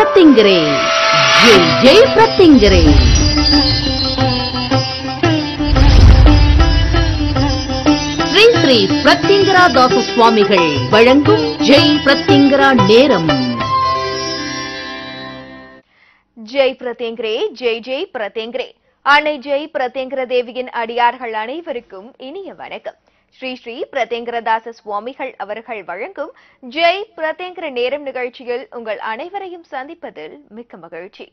பிரத்திங்கிரே ஜெய் ஜெய் பிரத்திங்கிரே ஸ்ரீ ஸ்ரீ பிரத்திங்கரா தாச சுவாமிகள் வழங்கும் ஜெய் பிரத்திங்கரா நேரம் ஜெய் பிரதேங்கிரே ஜெய் ஜெய் பிரதேங்கிரே அன்னை ஜெய் பிரதேங்கிர தேவியின் அடியார்கள் அனைவருக்கும் இனிய வணக்கம் ஸ்ரீ ஸ்ரீ பிரதேங்கிரதாச சுவாமிகள் அவர்கள் வழங்கும் ஜெய் பிரதேங்கிர நேரம் நிகழ்ச்சியில் உங்கள் அனைவரையும் சந்திப்பதில் மிக்க மகிழ்ச்சி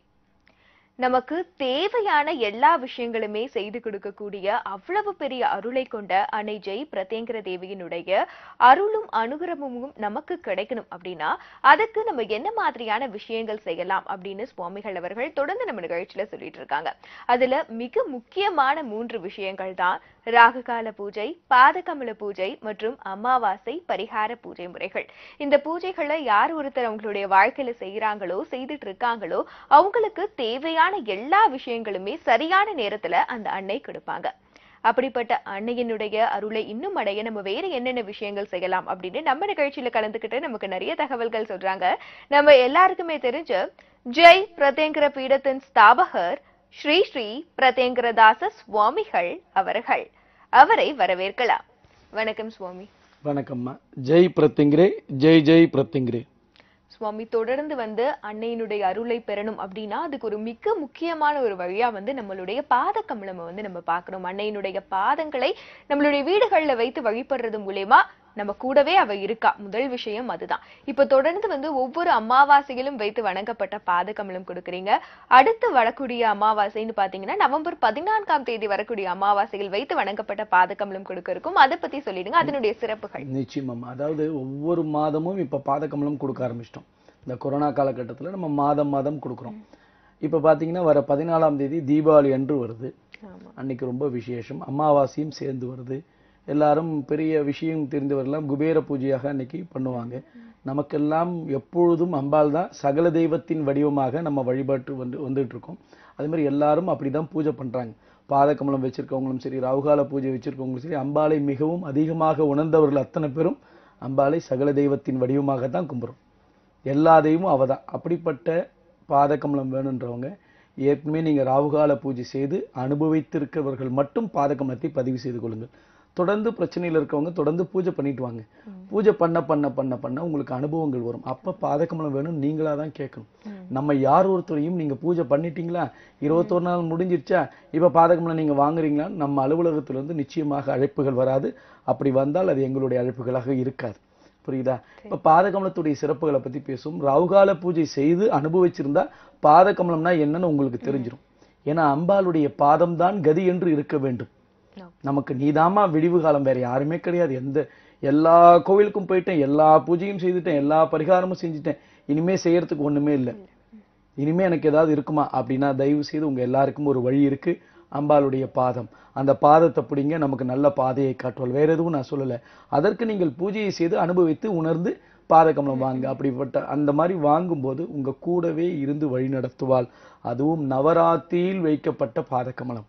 நமக்கு தேவையான எல்லா விஷயங்களுமே செய்து கொடுக்கக்கூடிய அவ்வளவு பெரிய அருளை கொண்ட அன்னை ஜெய் பிரதேங்கிர தேவியினுடைய அருளும் அனுகிரகமும் நமக்கு கிடைக்கணும் அப்படின்னா அதுக்கு நம்ம என்ன மாதிரியான விஷயங்கள் செய்யலாம் அப்படின்னு சுவாமிகள் அவர்கள் தொடர்ந்து நம்ம நிகழ்ச்சியில சொல்லிட்டு இருக்காங்க அதுல மிக முக்கியமான மூன்று விஷயங்கள் தான் ராகுகால பூஜை பாதகமல பூஜை மற்றும் அமாவாசை பரிகார பூஜை முறைகள் இந்த பூஜைகளை யார் ஒருத்தர் அவங்களுடைய வாழ்க்கையில செய்யறாங்களோ செய்துட்டு இருக்காங்களோ அவங்களுக்கு தேவையான எல்லா விஷயங்களுமே சரியான நேரத்துல அந்த அன்னை கொடுப்பாங்க அப்படிப்பட்ட அன்னையினுடைய அருளை இன்னும் அடைய நம்ம வேற என்னென்ன விஷயங்கள் செய்யலாம் அப்படின்னு நம்ம நிகழ்ச்சியில கலந்துக்கிட்டு நமக்கு நிறைய தகவல்கள் சொல்றாங்க நம்ம எல்லாருக்குமே தெரிஞ்ச ஜெய் பிரதேங்கிற பீடத்தின் ஸ்தாபகர் ஸ்ரீ ஸ்ரீ பிரதேங்கிரதாச சுவாமிகள் அவர்கள் அவரை வரவேற்கலாம் வணக்கம் சுவாமி வணக்கம்மா ஜெய் பிரத்திங்கிரே ஜெய் ஜெய் பிரத்திங்கிரே சுவாமி தொடர்ந்து வந்து அன்னையினுடைய அருளை பெறணும் அப்படின்னா அதுக்கு ஒரு மிக முக்கியமான ஒரு வழியா வந்து நம்மளுடைய பாத கமலம் வந்து நம்ம பார்க்கணும் அன்னையினுடைய பாதங்களை நம்மளுடைய வீடுகள்ல வைத்து வழிபடுறது மூலயமா நம்ம கூடவே அவ இருக்கா முதல் விஷயம் அதுதான் இப்ப தொடர்ந்து வந்து ஒவ்வொரு அமாவாசையிலும் வைத்து வணங்கப்பட்ட பாத கமலம் கொடுக்குறீங்க அடுத்து வரக்கூடிய அமாவாசைன்னு பாத்தீங்கன்னா நவம்பர் பதினான்காம் தேதி வரக்கூடிய அமாவாசையில் வைத்து வணங்கப்பட்ட பாத கமலம் கொடுக்க இருக்கும் அதை பத்தி சொல்லிடுங்க அதனுடைய சிறப்புகள் நிச்சயமாம்மா அதாவது ஒவ்வொரு மாதமும் இப்போ பாதகமலம் கொடுக்க ஆரம்பிச்சிட்டோம் இந்த கொரோனா காலகட்டத்தில் நம்ம மாதம் மாதம் கொடுக்குறோம் இப்போ பார்த்தீங்கன்னா வர பதினாலாம் தேதி தீபாவளி அன்று வருது ஆமா அன்னைக்கு ரொம்ப விசேஷம் அமாவாசையும் சேர்ந்து வருது எல்லாரும் பெரிய விஷயம் தெரிந்தவரெல்லாம் குபேர பூஜையாக அன்னைக்கு பண்ணுவாங்க நமக்கெல்லாம் எப்பொழுதும் அம்பாள் தான் சகல தெய்வத்தின் வடிவமாக நம்ம வழிபாட்டு வந்து வந்துட்டு இருக்கோம் அதே மாதிரி எல்லாரும் அப்படிதான் பூஜை பண்றாங்க பாதகமலம் வச்சிருக்கவங்களும் சரி ராகுகால பூஜை வச்சிருக்கவங்களும் சரி அம்பாளை மிகவும் அதிகமாக உணர்ந்தவர்கள் அத்தனை பேரும் அம்பாளை சகல தெய்வத்தின் வடிவமாக தான் கும்பிடுறோம் எல்லா தெய்வமும் அவ தான் அப்படிப்பட்ட பாதகமலம் வேணுன்றவங்க ஏற்கனவே நீங்க ராகுகால பூஜை செய்து அனுபவித்திருக்கிறவர்கள் மட்டும் பாதகமலத்தை பதிவு செய்து கொள்ளுங்கள் தொடர்ந்து பிரச்சனையில இருக்கவங்க தொடர்ந்து பூஜை பண்ணிட்டு வாங்க பூஜை பண்ண பண்ண பண்ண பண்ண உங்களுக்கு அனுபவங்கள் வரும் அப்ப பாதகமலம் வேணும் நீங்களா தான் கேட்கணும் நம்ம யார் ஒருத்தரையும் நீங்க பூஜை பண்ணிட்டீங்களா இருபத்தொரு நாள் முடிஞ்சிருச்சா இப்ப பாதகமலம் நீங்க வாங்குறீங்களா நம்ம அலுவலகத்துல இருந்து நிச்சயமாக அழைப்புகள் வராது அப்படி வந்தால் அது எங்களுடைய அழைப்புகளாக இருக்காது புரியுதா இப்ப பாதகமலத்துடைய சிறப்புகளை பத்தி பேசும் ராகுகால பூஜை செய்து அனுபவிச்சிருந்தா பாதகமலம்னா என்னன்னு உங்களுக்கு தெரிஞ்சிடும் ஏன்னா அம்பாளுடைய பாதம் தான் கதி என்று இருக்க வேண்டும் நமக்கு நீதாம்மா விடிவு காலம் வேற யாருமே கிடையாது எந்த எல்லா கோவிலுக்கும் போயிட்டேன் எல்லா பூஜையும் செய்துட்டேன் எல்லா பரிகாரமும் செஞ்சுட்டேன் இனிமே செய்யறதுக்கு ஒண்ணுமே இல்லை இனிமே எனக்கு ஏதாவது இருக்குமா அப்படின்னா தயவு செய்து உங்க எல்லாருக்கும் ஒரு வழி இருக்கு அம்பாளுடைய பாதம் அந்த பாதத்தை பிடிங்க நமக்கு நல்ல பாதையை காட்டுவாள் வேற எதுவும் நான் சொல்லல அதற்கு நீங்கள் பூஜையை செய்து அனுபவித்து உணர்ந்து பாதகமலம் வாங்க அப்படிப்பட்ட அந்த மாதிரி வாங்கும்போது உங்க கூடவே இருந்து வழி நடத்துவாள் அதுவும் நவராத்திரியில் வைக்கப்பட்ட பாதகமலம்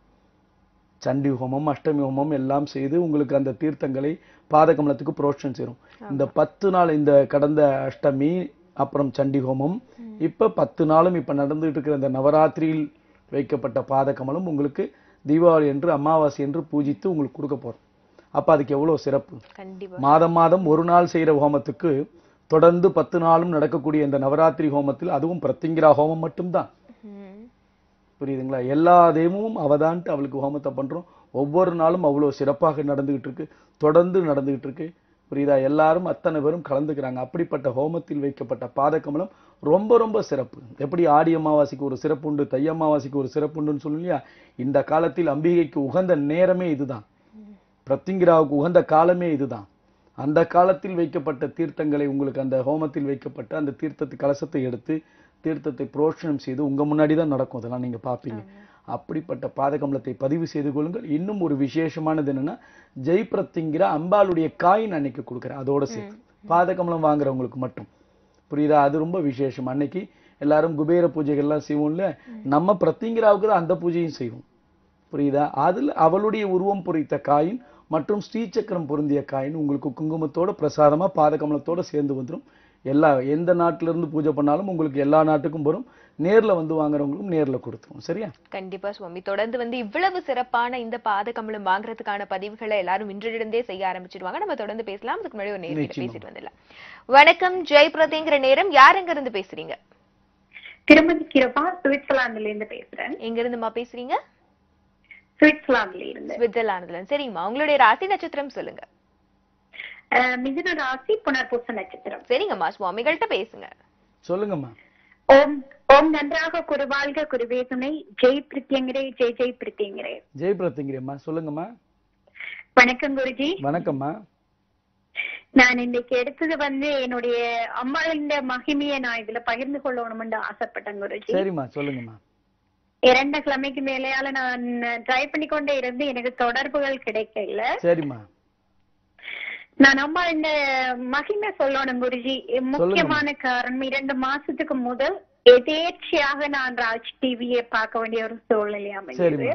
சண்டி ஹோமம் அஷ்டமி ஹோமம் எல்லாம் செய்து உங்களுக்கு அந்த தீர்த்தங்களை பாதகமலத்துக்கு புரோஷன் சேரும் இந்த பத்து நாள் இந்த கடந்த அஷ்டமி அப்புறம் சண்டி ஹோமம் இப்ப பத்து நாளும் இப்ப நடந்துட்டு இருக்கிற இந்த நவராத்திரியில் வைக்கப்பட்ட பாதகமலம் உங்களுக்கு தீபாவளி என்று அமாவாசை என்று பூஜித்து உங்களுக்கு கொடுக்க போறோம் அப்ப அதுக்கு எவ்வளவு சிறப்பு கண்டிப்பா மாதம் மாதம் ஒரு நாள் செய்யற ஹோமத்துக்கு தொடர்ந்து பத்து நாளும் நடக்கக்கூடிய இந்த நவராத்திரி ஹோமத்தில் அதுவும் பிரத்திங்கிரா ஹோமம் மட்டும்தான் ம். புரியுதுங்களா எல்லா தெய்வமும் அவதான்ட்டு அவளுக்கு ஹோமத்தை பண்றோம் ஒவ்வொரு நாளும் அவ்வளவு சிறப்பாக நடந்துகிட்டு இருக்கு தொடர்ந்து நடந்துகிட்டு இருக்கு புரியுதா எல்லாரும் அத்தனை பேரும் கலந்துக்கிறாங்க அப்படிப்பட்ட ஹோமத்தில் வைக்கப்பட்ட பாதகமலம் ரொம்ப ரொம்ப சிறப்பு எப்படி ஆடி அமாவாசைக்கு ஒரு சிறப்பு உண்டு தை அமாவாசைக்கு ஒரு சிறப்பு உண்டுன்னு சொல்லணும் இல்லையா இந்த காலத்தில் அம்பிகைக்கு உகந்த நேரமே இதுதான் பிரத்திங்கிராவுக்கு உகந்த காலமே இதுதான் அந்த காலத்தில் வைக்கப்பட்ட தீர்த்தங்களை உங்களுக்கு அந்த ஹோமத்தில் வைக்கப்பட்ட அந்த தீர்த்தத்து கலசத்தை எடுத்து தீர்த்தத்தை புரோஷனம் செய்து உங்க முன்னாடி தான் நடக்கும் அதெல்லாம் நீங்க பார்ப்பீங்க அப்படிப்பட்ட பாதகமலத்தை பதிவு செய்து கொள்ளுங்கள் இன்னும் ஒரு விசேஷமானது என்னன்னா ஜெய் பிரத்திங்கிற அம்பாளுடைய காயின் அன்னைக்கு கொடுக்குறேன் அதோட சேர்த்து பாதகமலம் வாங்குறவங்களுக்கு மட்டும் புரியுதா அது ரொம்ப விசேஷம் அன்னைக்கு எல்லாரும் குபேர பூஜைகள்லாம் செய்வோம்ல நம்ம பிரத்திங்கிராவுக்கு தான் அந்த பூஜையும் செய்வோம் புரியுதா அதுல அவளுடைய உருவம் பொறித்த காயின் மற்றும் ஸ்ரீசக்கரம் பொருந்திய காயின் உங்களுக்கு குங்குமத்தோட பிரசாதமா பாதகமலத்தோட சேர்ந்து வந்துடும் எல்லா எந்த நாட்டுல இருந்து பூஜை பண்ணாலும் உங்களுக்கு எல்லா நாட்டுக்கும் வரும் நேர்ல வந்து வாங்குறவங்களுக்கும் நேர்ல கொடுத்துருவோம் சரியா கண்டிப்பா சுவாமி தொடர்ந்து வந்து இவ்வளவு சிறப்பான இந்த பாத கமலம் வாங்குறதுக்கான பதிவுகளை எல்லாரும் இன்றிலிருந்தே செய்ய ஆரம்பிச்சிடுவாங்க நம்ம தொடர்ந்து பேசலாம் அதுக்கு முன்னாடி ஒரு நேரம் நிச்சயமா. பேசிட்டு வந்துடலாம் வணக்கம் ஜெய் பிரதிங்கிற நேரம் யார் எங்க இருந்து பேசுறீங்க திருமதி கிருபா சுவிட்சர்லாந்துல இருந்து பேசுறேன் எங்க இருந்துமா பேசுறீங்க சுவிட்சர்லாந்துல இருந்து சுவிட்சர்லாந்துல இருந்து. சரிம்மா உங்களுடைய ராசி நட்சத்திரம் சொல்லுங்க அஹ், மிதுன ராசி புனர்பூச நட்சத்திரம் சரிங்கம்மா சுவாமிகள்கிட்ட பேசுங்க சொல்லுங்கம்மா ஓம் ஓம் நன்றாக குருவாழ்க குருவே துணை ஜெய் பிரித்தியங்கரே ஜெய் ஜெய் பிரித்தியங்கரே ஜெய் பிரத்திங்கிரியம்மா சொல்லுங்கம்மா வணக்கம் குருஜி வணக்கம்மா நான் இன்னைக்கு எடுத்தது வந்து என்னுடைய அம்மாளின் மகிமையை நான் இதுல பகிர்ந்து கொள்ளணும்னு ஆசைப்பட்டேன் குருஜி சரிம்மா சொல்லுங்கம்மா இரண்டு கிழமைக்கு மேலேயால நான் ட்ரை பண்ணிக்கொண்டே இருந்து எனக்கு தொடர்புகள் கிடைக்கல சரிம்மா நான் அம்மா இந்த மகிமை சொல்லணும் குருஜி முக்கியமான காரணம் இரண்டு மாசத்துக்கு முதல் எதேர்ச்சியாக நான் ராஜ் டிவியை பார்க்க வேண்டிய ஒரு சூழ்நிலை அமைந்தது சரிம்மா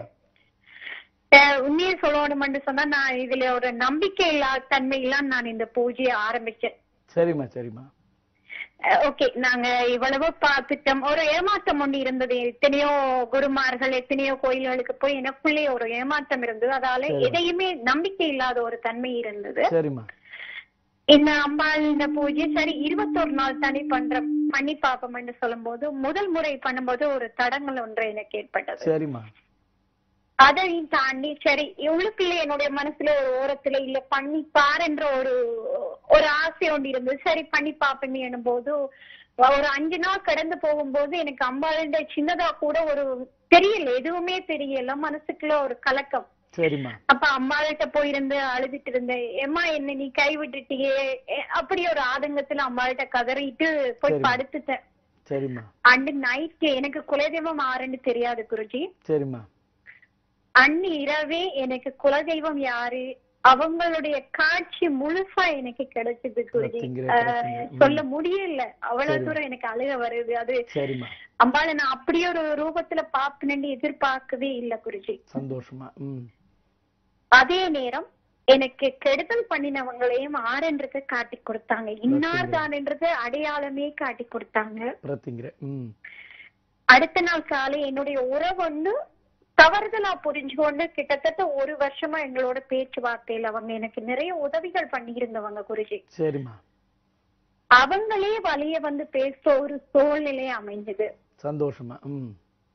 அஹ் உண்மையை சொல்லணும்னு சொன்னா நான் இதுல ஒரு நம்பிக்கை இல்லாத தன்மையெல்லாம் நான் இந்த பூஜையை ஆரம்பிச்சேன் சரிம்மா சரிம்மா ஓகே நாங்க இவ்வளவு பார்த்துட்டோம் ஒரு ஏமாற்றம் ஒண்ணு இருந்தது எத்தனையோ குருமார்கள் எத்தனையோ கோயில்களுக்கு போய் எனக்குள்ளே ஒரு ஏமாற்றம் இருந்தது அதால சரி. எதையுமே நம்பிக்கை இல்லாத ஒரு தன்மை இருந்தது சரிம்மா இந்த அம்பாள் இந்த பூஜை சரி இருபத்தொரு நாள் தானே பண்ற பண்ணி பாப்போம்னு சொல்லும்போது முதல் முறை பண்ணும்போது ஒரு தடங்கள் ஒன்று எனக்கு ஏற்பட்டது சரிம்மா அதையும் தாண்டி சரி இவளுக்குள்ள என்னுடைய மனசுல ஒரு ஓரத்துல இல்ல பண்ணி பாருன்ற ஒரு ஒரு ஆசை ஒன்று இருந்தது சரி பண்ணி பாப்பேன்னு போது ஒரு அஞ்சு நாள் கடந்து போகும்போது எனக்கு அம்பாளுடைய சின்னதா கூட ஒரு தெரியல எதுவுமே தெரியல மனசுக்குள்ள ஒரு கலக்கம் சரிம்மா அப்ப அம்மாள்கிட்ட போயிருந்து அழுதுட்டு இருந்தேன் ஏம்மா என்ன நீ கை விட்டுட்டியே எ- அப்படி ஒரு ஆதங்கத்துல அம்மாள்கிட்ட கதறிட்டு போய் சரிம்மா. படுத்துட்டேன் சரிம்மா அண்டு நைட் எனக்கு குலதெய்வம் ஆறுன்னு தெரியாது குருஜி சரிம்மா அன்னி இரவே எனக்கு குலதெய்வம் யாரு அவங்களுடைய காட்சி முழுசா எனக்கு கிடைச்சது குருஜி பாத்தீங்களா, அஹ், பாத்தீங்களா. ம். சொல்ல முடியல அவ்வளவு சரி. தூரம் எனக்கு அழுக வருது அது சரிம்மா அம்பாளை நான் அப்படியே ஒரு ரூபத்துல பாப்பேன்னு எதிர்பார்க்கவே இல்ல குருஜி சந்தோஷமா ம் அதே நேரம் எனக்கு கெடுதல் பண்ணினவங்களையும் ஆறுன்றது காட்டி கொடுத்தாங்க இன்னார் தான்ன்றது அடையாளமே காட்டி கொடுத்தாங்க பிரத்திங்கிற ம் அடுத்த நாள் காலை என்னுடைய உறவு வந்து தவறுதலா புரிஞ்சுக்கொண்டு கிட்டத்தட்ட ஒரு வருஷமா எங்களோட பேச்சுவார்த்தையில அவங்க எனக்கு நிறைய உதவிகள் பண்ணியிருந்தவங்க குருஜி சரிம்மா அவங்களே வழிய வந்து பேச ஒரு சூழ்நிலை அமைஞ்சது சந்தோஷமா ம்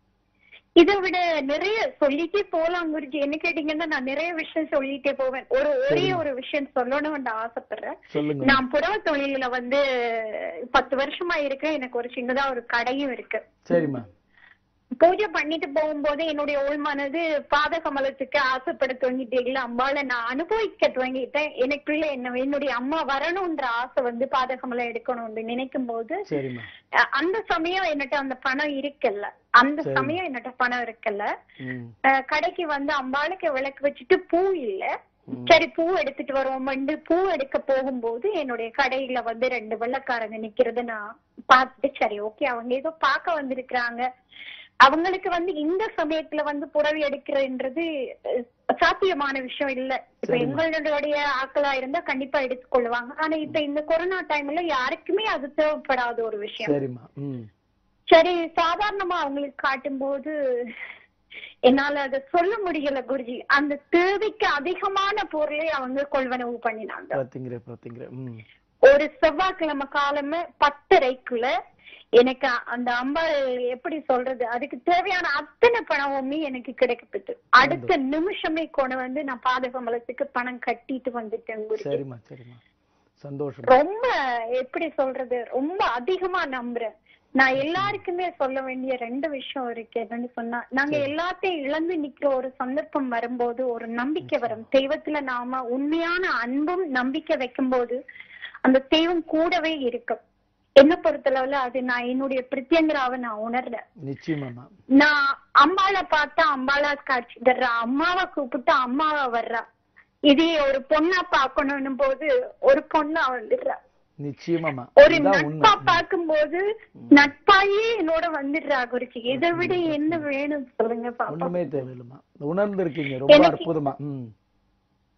இதை விட நிறைய சொல்லிட்டே போலாம் குருஜி என்ன கேட்டீங்கன்னா நான் நிறைய விஷயம் சொல்லிட்டே போவேன் ஒரு ஒரே ஒரு விஷயம் சொல்லணும்னு ஆசைப்படுறேன் சொல்லுங்க நான் புடவ தொழில வந்து பத்து வருஷமா இருக்கேன் எனக்கு ஒரு சின்னதா ஒரு கடையும் இருக்கு சரிம்மா பூஜை பண்ணிட்டு போகும்போது என்னுடைய உள்மனது பாத கமலத்துக்கு ஆசைப்பட துவங்கிட்டு இல்ல அம்மால நான் அனுபவிக்க துவங்கிட்டேன் எனக்குள்ள என்ன என்னுடைய அம்மா வரணும்ன்ற ஆசை வந்து பாத கமலம் எடுக்கணும்னு நினைக்கும் போது சரிம்மா அஹ் அந்த சமயம் என்னட்ட அந்த பணம் இருக்கல்ல அந்த சரி. சமயம் என்னட்ட பணம் இருக்கல்ல ம் அஹ் கடைக்கு வந்து அம்பாளுக்கு விளக்கு வச்சுட்டு பூ இல்ல ம். சரி பூ எடுத்துட்டு வருவோம்னு பூ எடுக்க போகும்போது என்னுடைய கடையில வந்து ரெண்டு வெள்ளக்காரங்க நிக்கிறத நான் பார்த்துட்டு சரி ஓகே அவங்க ஏதோ பார்க்க வந்திருக்கிறாங்க அவங்களுக்கு வந்து இந்த சமயத்துல வந்து புடவை எடுக்கிறதுன்றது அஹ், சாத்தியமான விஷயம் இல்ல இப்ப சரிம்மா. எங்களுடைய ஆட்களா இருந்தா கண்டிப்பா எடுத்துக்கொள்ளுவாங்க ஆனா இப்ப இந்த கொரோனா டைம்ல யாருக்குமே அது தேவைப்படாத ஒரு விஷயம் சரிம்மா ம் சரி சாதாரணமா அவங்களுக்கு காட்டும்போது என்னால அதை சொல்ல முடியல குருஜி அந்த தேவைக்கு அதிகமான பொருளை அவங்க கொள்வனவு பண்ணினாங்க பிரத்திங்கிற பிரத்திங்கிற ம் ஒரு செவ்வாய்க்கிழமை காலமே பத்தரைக்குள்ள எனக்கு அந்த அம்பாள் எப்படி சொல்றது அதுக்கு தேவையான அத்தனை பணமுமே எனக்கு கிடைக்கப்பட்டு அடுத்த நிமிஷமே கொண்டு வந்து நான் பாதகமலத்துக்கு பணம் கட்டிட்டு வந்துட்டேன் குருஜி சரிம்மா சரிம்மா சந்தோஷம் ரொம்ப எப்படி சொல்றது ரொம்ப அதிகமா நம்புறேன் நான் எல்லாருக்குமே சொல்ல வேண்டிய ரெண்டு விஷயம் இருக்கு என்னன்னு சொன்னா நாங்க எல்லாத்தையும் இழந்து நிக்கிற ஒரு சந்தர்ப்பம் வரும்போது ஒரு நம்பிக்கை வரும் தெய்வத்துல நாம உண்மையான அன்பும் நம்பிக்கை வைக்கும்போது அந்த தெய்வம் கூடவே இருக்கும் என்ன பொறுத்தளவுல அது நான் என்னுடைய பிரத்யங்கராவை நான் உணர்றேன் நிச்சயமாம்மா நான் அம்பாளை பார்த்தா அம்பாளா காட்சி தர்றா அம்மாவை கூப்பிட்டு அம்மாவா வர்றா இதே ஒரு பொண்ணா பார்க்கணும் போது ஒரு பொண்ணா வந்துடுறா நிச்சயமாம்மா ஒரு இதுதான் நட்பா உண்மை பார்க்கும்போது நட்பாயே என்னோட வந்துடுறா குருஜி இதை விட என்ன வேணும் சொல்லுங்க பாப்பா ஒண்ணுமே தேவையில்லைம்மா உணர்ந்திருக்கீங்க ரொம்ப எனக்கு- அற்புதமா ம்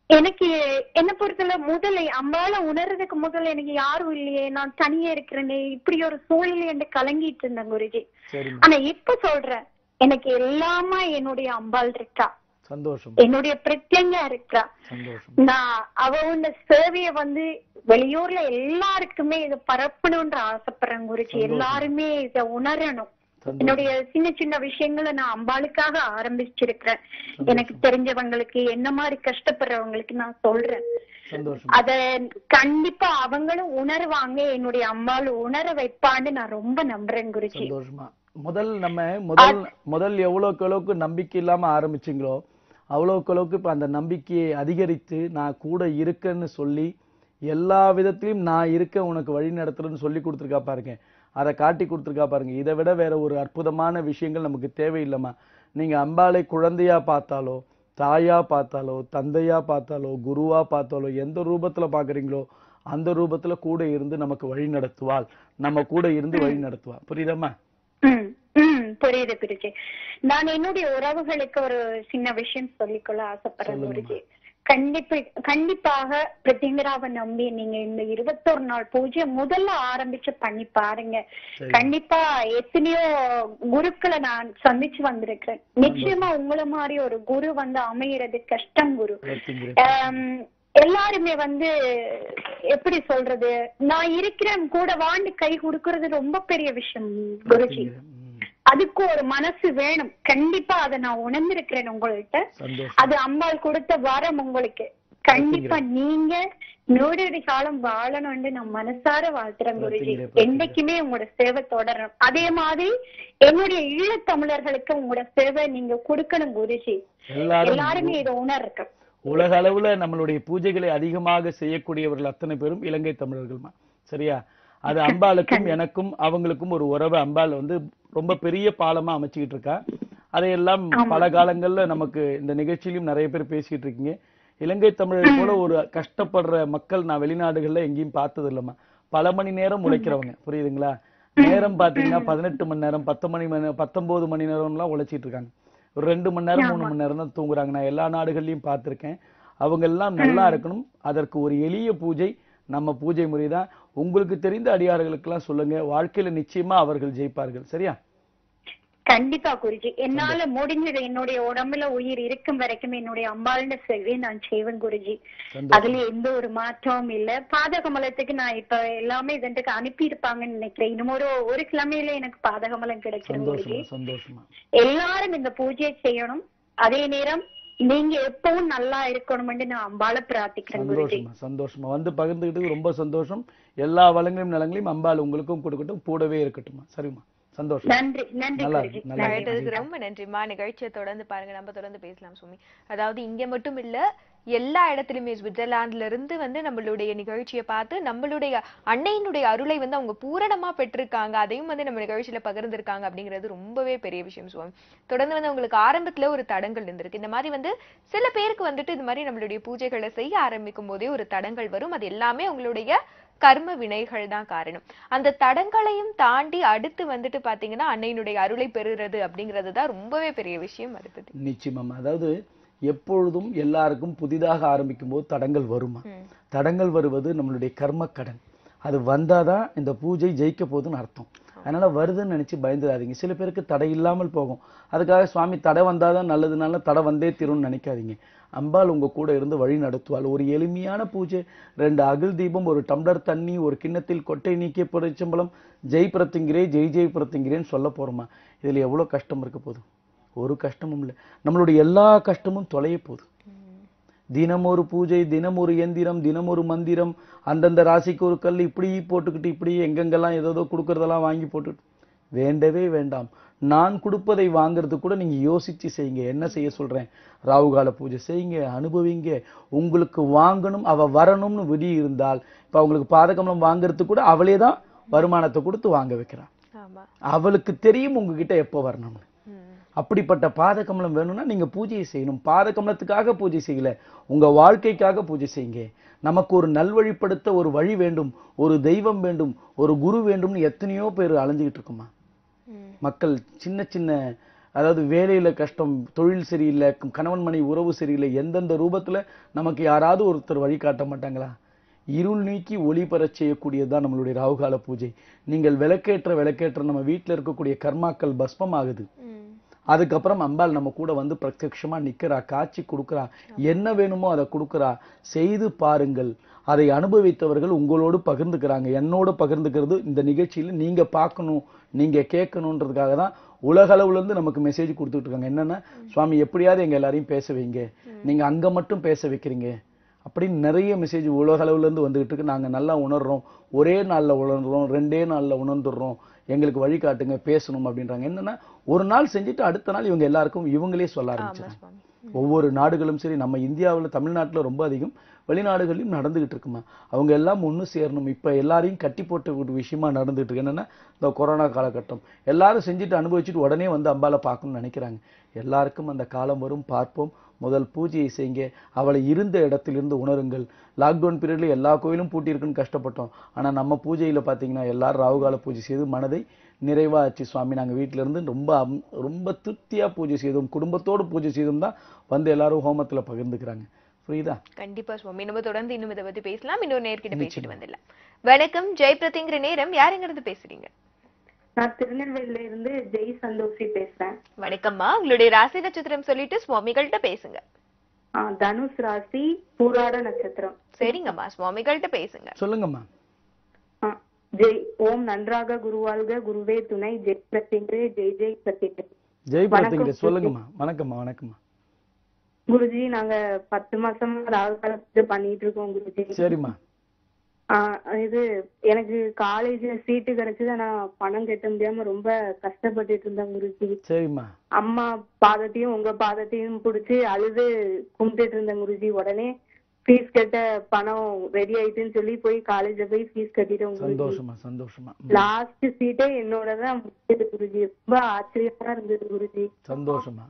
எனக்கு என்ன பொறுத்தல முதல்ல அம்பால உணர்றதுக்கு முதல்ல எனக்கு யாரும் இல்லையே நான் தனியா இருக்கிறேனே இப்படி ஒரு சூழ்நிலை என்று கலங்கிட்டு இருந்தேன் குருஜி சரிம்மா ஆனா இப்ப சொல்றேன் எனக்கு எல்லாமா என்னுடைய அம்பாள் இருக்கா சந்தோஷம் என்னுடைய பிரத்யங்கா இருக்கா சந்தோஷம் நான் அவ உன்ன சேவைய வந்து வெளியூர்ல எல்லாருக்குமே இத பரப்பணும்ன்ற ஆசைப்படுறேன் குருஜி சந்தோஷம். எல்லாருமே இத உணரணும் சந்தோஷம் என்னுடைய சின்ன சின்ன விஷயங்களை நான் அம்பாளுக்காக ஆரம்பிச்சிருக்கிறேன் எனக்கு தெரிஞ்சவங்களுக்கு என்ன மாதிரி கஷ்டப்படுறவங்களுக்கு நான் சொல்றேன் சந்தோஷம் அத கண்டிப்பா அவங்களும் உணர்வாங்க என்னுடைய அம்பாள் உணர வைப்பான்னு நான் ரொம்ப நம்புறேன் குருஜி சந்தோஷமா முதல் நம்ம முதல் முதல் எவ்வளவுக்கு அளவுக்கு நம்பிக்கை இல்லாம ஆரம்பிச்சீங்களோ அவ்வளவுக்கு அளவுக்கு இப்ப அந்த நம்பிக்கையை அதிகரித்து நான் கூட இருக்கேன்னு சொல்லி எல்லா விதத்திலையும் நான் இருக்க உனக்கு வழி நடத்துறேன்னு சொல்லி கொடுத்துருக்கா பாருங்க அதை காட்டி கொடுத்துருக்கா பாருங்க இதை விட வேற ஒரு அற்புதமான விஷயங்கள் நமக்கு தேவையில்லைம்மா நீங்க அம்பாளை குழந்தையா பார்த்தாலோ தாயா பார்த்தாலோ தந்தையா பார்த்தாலோ குருவா பார்த்தாலோ எந்த ரூபத்துல பாக்குறீங்களோ அந்த ரூபத்துல கூட இருந்து நமக்கு வழி நடத்துவாள் நம்ம கூட இருந்து வழி நடத்துவா புரியுதாம்மா ம், ம், புரியுது குருஜி நான் என்னுடைய உறவுகளுக்கு ஒரு சின்ன விஷயம் சொல்லிக்கொள்ள ஆசைப்படுறேன் சொல்லுங்கம்மா. குருஜி கண்டிப்பா கண்டிப்பாக பிரதிங்கராவை நம்பி நீங்க இந்த இருபத்தொரு நாள் பூஜை முதல்ல ஆரம்பிச்சு பண்ணி பாருங்க சரி. கண்டிப்பா எத்தனையோ குருக்களை நான் சந்திச்சு வந்திருக்கிறேன் நிச்சயமா உங்களை மாதிரி ஒரு குரு வந்து அமையறது கஷ்டம் குரு வச்சுக்கிறேன். ஆம், எல்லாருமே வந்து எப்படி சொல்றது நான் இருக்கிறேன் கூட வாண்டு கை கொடுக்கறது ரொம்ப பெரிய விஷயம் குருஜி வச்சுக்கிறேன். ம். அதுக்கு ஒரு மனசு வேணும் கண்டிப்பா அதை நான் உணர்ந்திருக்கிறேன் உங்கள்கிட்ட சந்தோஷம் அது அம்பாள் கொடுத்த வரம் உங்களுக்கு கண்டிப்பா நீங்க நூறு காலம் வாழணும்னு நான் மனசார வாழ்த்துறேன் குருஜி பிரத்திங்கரே, பிரத்திங்கரே. என்னைக்குமே உங்களோட சேவை தொடரணும் அதே மாதிரி என்னுடைய ஈழத்தமிழர்களுக்கு உங்களோட சேவை நீங்க கொடுக்கணும் குருஜி எல்லாரும் எல்லாருமே இதை உணர்றோம் உலக அளவுல நம்மளுடைய பூஜைகளை அதிகமாக செய்யக்கூடியவர்கள் அத்தனை பேரும் இலங்கை தமிழர்கள்மா சரியா அது அம்பாளுக்கும் எனக்கும் அவங்களுக்கும் ஒரு உறவு அம்பாள் வந்து ரொம்ப பெரிய பாலமா அமைச்சுக்கிட்டு இருக்கா அதையெல்லாம் பல காலங்கள்ல நமக்கு இந்த நிகழ்ச்சியிலும் நிறைய பேர் பேசிட்டு இருக்கீங்க இலங்கை தமிழர் போல ஒரு கஷ்டப்படுற மக்கள் நான் வெளிநாடுகள்ல எங்கேயும் பார்த்தது இல்லம்மா பல மணி நேரம் உழைக்கிறவங்க புரியுதுங்களா நேரம் பாத்தீங்கன்னா பதினெட்டு மணி நேரம் பத்து மணி மணி பத்தொன்பது மணி நேரம்லாம் உழைச்சிட்டு இருக்காங்க ஒரு ரெண்டு மணி நேரம் மூணு மணி நேரம் தான் தூங்குறாங்க நான் எல்லா நாடுகள்லயும் பார்த்திருக்கேன் அவங்க எல்லாம் நல்லா இருக்கணும் அதற்கு ஒரு எளிய பூஜை நம்ம பூஜை முறைதான் உங்களுக்கு தெரிந்த அடியார்களுக்கெல்லாம் சொல்லுங்க வாழ்க்கையில நிச்சயமா அவர்கள் ஜெயிப்பார்கள் சரியா கண்டிப்பா குருஜி என்னால முடிஞ்சது என்னுடைய உடம்புல உயிர் இருக்கும் வரைக்கும் என்னுடைய அம்பாள்னு சேவையை நான் செய்வேன் குருஜி சந்தோஷம் அதுல எந்த ஒரு மாற்றமும் இல்ல பாதகமலத்துக்கு நான் இப்ப எல்லாமே இதன்ட்டுக்கு அனுப்பி இருப்பாங்கன்னு நினைக்கிறேன் இன்னும் ஒரு ஒரு கிழமையில எனக்கு பாதகமலம் கிடைச்சிரும் குருஜி சந்தோஷமா சந்தோஷமா எல்லாரும் இந்த பூஜையை செய்யணும் அதே நேரம் நீங்க எப்பவும் நல்லா இருக்கணும்னு நான் அம்பாள பிரார்த்திக்கிறேன் குருஜி சந்தோஷமா சந்தோஷமா வந்து பகிர்ந்துக்கிட்டு ரொம்ப சந்தோஷம் எல்லா வளங்களையும் நலங்களையும் அம்பாள் உங்களுக்கும் கொடுக்கட்டும் கூடவே இருக்கட்டும்மா சரிம்மா சந்தோஷம் நன்றி நன்றி நல்லா குருஜி இருக்கு, நல்லா இருக்கு. அழைத்ததுக்கு ரொம்ப நன்றிம்மா நிகழ்ச்சியை தொடர்ந்து பாருங்க நம்ம தொடர்ந்து பேசலாம் சுமி அதாவது இங்க மட்டும் இல்ல எல்லா இடத்துலயுமே சுவிட்சர்லாந்துல இருந்து வந்து நம்மளுடைய நிகழ்ச்சியை பார்த்து நம்மளுடைய அன்னையினுடைய அருளை வந்து அவங்க பூரணமா பெற்றிருக்காங்க அதையும் வந்து நம்ம நிகழ்ச்சியில பகிர்ந்திருக்காங்க அப்படிங்கிறது ரொம்பவே பெரிய விஷயம் சுவாமி தொடர்ந்து வந்து உங்களுக்கு ஆரம்பத்துல ஒரு தடங்கள் இருந்திருக்கு இந்த மாதிரி வந்து சில பேருக்கு வந்துட்டு இது மாதிரி நம்மளுடைய பூஜைகளை செய்ய ஆரம்பிக்கும் போதே ஒரு தடங்கள் வரும் அது எல்லாமே உங்களுடைய கர்ம வினைகள் தான் காரணம் அந்த தடங்களையும் தாண்டி அடுத்து வந்துட்டு பாத்தீங்கன்னா அன்னையினுடைய அருளை பெறுறது அப்படிங்கிறது தான் ரொம்பவே பெரிய விஷயம் அடுத்தது நிச்சயமா அதாவது எப்பொழுதும் எல்லாருக்கும் புதிதாக ஆரம்பிக்கும் போது தடங்கள் வருமா ம். தடங்கள் வருவது நம்மளுடைய கர்ம கடன் அது வந்தாதான் இந்த பூஜை ஜெயிக்க போகுதுன்னு அர்த்தம் அதனால வருதுன்னு நினைச்சு பயந்துடாதீங்க சில பேருக்கு தடை இல்லாமல் போகும் அதுக்காக சுவாமி தடை வந்தாதான் நல்லதுனால தடை வந்தே தீரும்னு நினைக்காதீங்க அம்பாள் உங்க கூட இருந்து வழி நடத்துவாள் ஒரு எளிமையான பூஜை ரெண்டு அகல் தீபம் ஒரு டம்ளர் தண்ணி ஒரு கிண்ணத்தில் கொட்டை நீக்கிய பொறிச்சம்பளம் ஜெய் பிரத்திங்கிறே ஜெய் ஜெய் பிரத்திங்கிறேன்னு சொல்ல போறோமா இதுல எவ்வளவு கஷ்டம் இருக்க போகுது ஒரு கஷ்டமும் இல்லை நம்மளுடைய எல்லா கஷ்டமும் தொலைய போகுது தினம் ஒரு பூஜை தினம் ஒரு எந்திரம் தினம் ஒரு மந்திரம் அந்தந்த ராசிக்கு ஒரு கல் இப்படி போட்டுக்கிட்டு இப்படி எங்கெங்கெல்லாம் ஏதோ கொடுக்கறதெல்லாம் வாங்கி போட்டுட்டு வேண்டவே வேண்டாம் நான் கொடுப்பதை வாங்குறது கூட நீங்க யோசிச்சு செய்யுங்க என்ன செய்ய சொல்றேன் ராகுகால பூஜை செய்யுங்க அனுபவிங்க உங்களுக்கு வாங்கணும் அவ வரணும்னு விதி இருந்தால் இப்ப அவங்களுக்கு பாதகமலம் வாங்குறதுக்கு கூட அவளே தான் வருமானத்தை கொடுத்து வாங்க வைக்கிறான் ஆமா அவளுக்கு தெரியும் உங்ககிட்ட எப்போ வரணும்னு ம். அப்படிப்பட்ட பாதகமலம் வேணும்னா நீங்க பூஜையை செய்யணும் பாதகமலத்துக்காக பூஜை செய்யல உங்க வாழ்க்கைக்காக பூஜை செய்யுங்க நமக்கு ஒரு நல்வழிப்படுத்த ஒரு வழி வேண்டும் ஒரு தெய்வம் வேண்டும் ஒரு குரு வேண்டும்னு எத்தனையோ பேர் அலைஞ்சுக்கிட்டு இருக்குமா ம். மக்கள் சின்ன சின்ன அதாவது வேலையில கஷ்டம் தொழில் சரியில்லை கணவன் மனைவி உறவு சரியில்லை எந்தெந்த ரூபத்துல நமக்கு யாராவது ஒருத்தர் வழிகாட்ட மாட்டாங்களா இருள் நீக்கி ஒளி பெறச் செய்யக்கூடியதுதான் நம்மளுடைய ராகுகால பூஜை நீங்கள் விளக்கேற்ற விளக்கேற்ற நம்ம வீட்டுல இருக்கக்கூடிய கர்மாக்கள் பஸ்மம் ஆகுது ம். அதுக்கப்புறம் அம்பாள் நம்ம கூட வந்து பிரத்யட்சமா நிக்கிறா காட்சி கொடுக்கறா என்ன வேணுமோ அதை கொடுக்கறா செய்து பாருங்கள் அதை அனுபவித்தவர்கள் உங்களோடு பகிர்ந்துக்கிறாங்க என்னோட பகிர்ந்துக்கிறது இந்த நிகழ்ச்சியில நீங்க பார்க்கணும் நீங்க கேட்கணுன்றதுக்காக தான் உலகளவுல இருந்து நமக்கு மெசேஜ் கொடுத்துட்டு இருக்காங்க என்னன்னா சுவாமி எப்படியாவது எங்க எல்லாரையும் பேச வைங்க நீங்க அங்க மட்டும் பேச வைக்கிறீங்க அப்படின்னு நிறைய மெசேஜ் உலக அளவுல இருந்து வந்துகிட்டு இருக்கு நாங்க நல்லா உணர்றோம் ஒரே நாள்ல உணர்றோம் ரெண்டே நாள்ல உணர்ந்துடுறோம் எங்களுக்கு வழிகாட்டுங்க பேசணும் அப்படின்றாங்க என்னன்னா ஒரு நாள் செஞ்சுட்டு அடுத்த நாள் இவங்க எல்லாருக்கும் இவங்களே சொல்ல ஆமா ஆரம்பிச்சாங்க சுவாமி ஒவ்வொரு நாடுகளும் சரி நம்ம இந்தியாவுல தமிழ்நாட்டுல ரொம்ப அதிகம் வெளிநாடுகளிலும் நடந்துகிட்டு இருக்குமா அவங்க எல்லாம் ஒண்ணு சேரணும் இப்ப எல்லாரையும் கட்டி போட்ட ஒரு விஷயமா நடந்துட்டு இருக்கு என்னன்னா இந்த கொரோனா காலகட்டம் எல்லாரும் செஞ்சுட்டு அனுபவிச்சுட்டு உடனே வந்து அம்பால பார்க்கணும்னு நினைக்கிறாங்க எல்லாருக்கும் அந்த காலம் வரும் பார்ப்போம் முதல் பூஜையை செய்யுங்க அவளை இருந்த இடத்திலிருந்து உணருங்கள் லாக்டவுன் பீரியட்ல எல்லா கோயிலும் பூட்டி இருக்குன்னு கஷ்டப்பட்டோம் ஆனா நம்ம பூஜையில பாத்தீங்கன்னா எல்லாரும் ராகுகால பூஜை செய்து மனதை நிறைவா ஆச்சு சுவாமி நாங்க வீட்ல இருந்து ரொம்ப அம்- ரொம்ப திருப்தியா பூஜை செய்தோம் குடும்பத்தோடு பூஜை செய்தோம் தான் வந்து எல்லாரும் ஹோமத்துல பகிர்ந்துக்கிறாங்க புரியுதா கண்டிப்பா சுவாமி நம்ம தொடர்ந்து இன்னும் இதை பத்தி பேசலாம் இன்னொரு நேர்கிட்ட பேசிட்டு வந்துடலாம் வணக்கம் ஜெய் பிரதிங்கிற நேரம் யாருங்கிறது பேசுறீங்க நான் திருநெல்வேலியில இருந்து ஜெய் சந்தோஷி பேசுறேன் வணக்கம்மா உங்களுடைய ராசி நட்சத்திரம் சொல்லிட்டு சுவாமிகள்கிட்ட பேசுங்க ஆ, தனுஷ் ராசி பூராட நட்சத்திரம் சரிங்கம்மா சுவாமிகள்கிட்ட பேசுங்க சொல்லுங்கம்மா ஆ, ஜெய் ஓம் நன்றாக குருவாழ்க குருவே துணை ஜெய் பிரத்யங்கரே ஜெய் ஜெய் பிரத்யங்கரே ஜெய் வணக்கம் பிரதிங்க சொல்லுங்கம்மா வணக்கம்மா வணக்கம்மா குருஜி நாங்க பத்து மாசமா ராகு கால பூஜை பண்ணிட்டு இருக்கோம் குருஜி சரிம்மா ஆ, இது எனக்கு காலேஜ்ல சீட்டு கிடைச்சது நான் பணம் கட்ட முடியாம ரொம்ப கஷ்டப்பட்டுட்டு இருந்தேன் குருஜி சரிம்மா அம்மா பாதத்தையும் உங்க பாதத்தையும் புடிச்சு அழுது கும்பிட்டுட்டு இருந்தேன் குருஜி உடனே ஃபீஸ் கட்ட பணம் ரெடி ஆயிட்டுன்னு சொல்லி போய் காலேஜ்ல போய் ஃபீஸ் கட்டிட்டோம் குருஜி சந்தோஷமா சந்தோஷமா ம். லாஸ்ட் சீட்டே என்னோட தான் முடிச்சது குருஜி ரொம்ப ஆச்சரியமா இருந்தது குருஜி சந்தோஷமா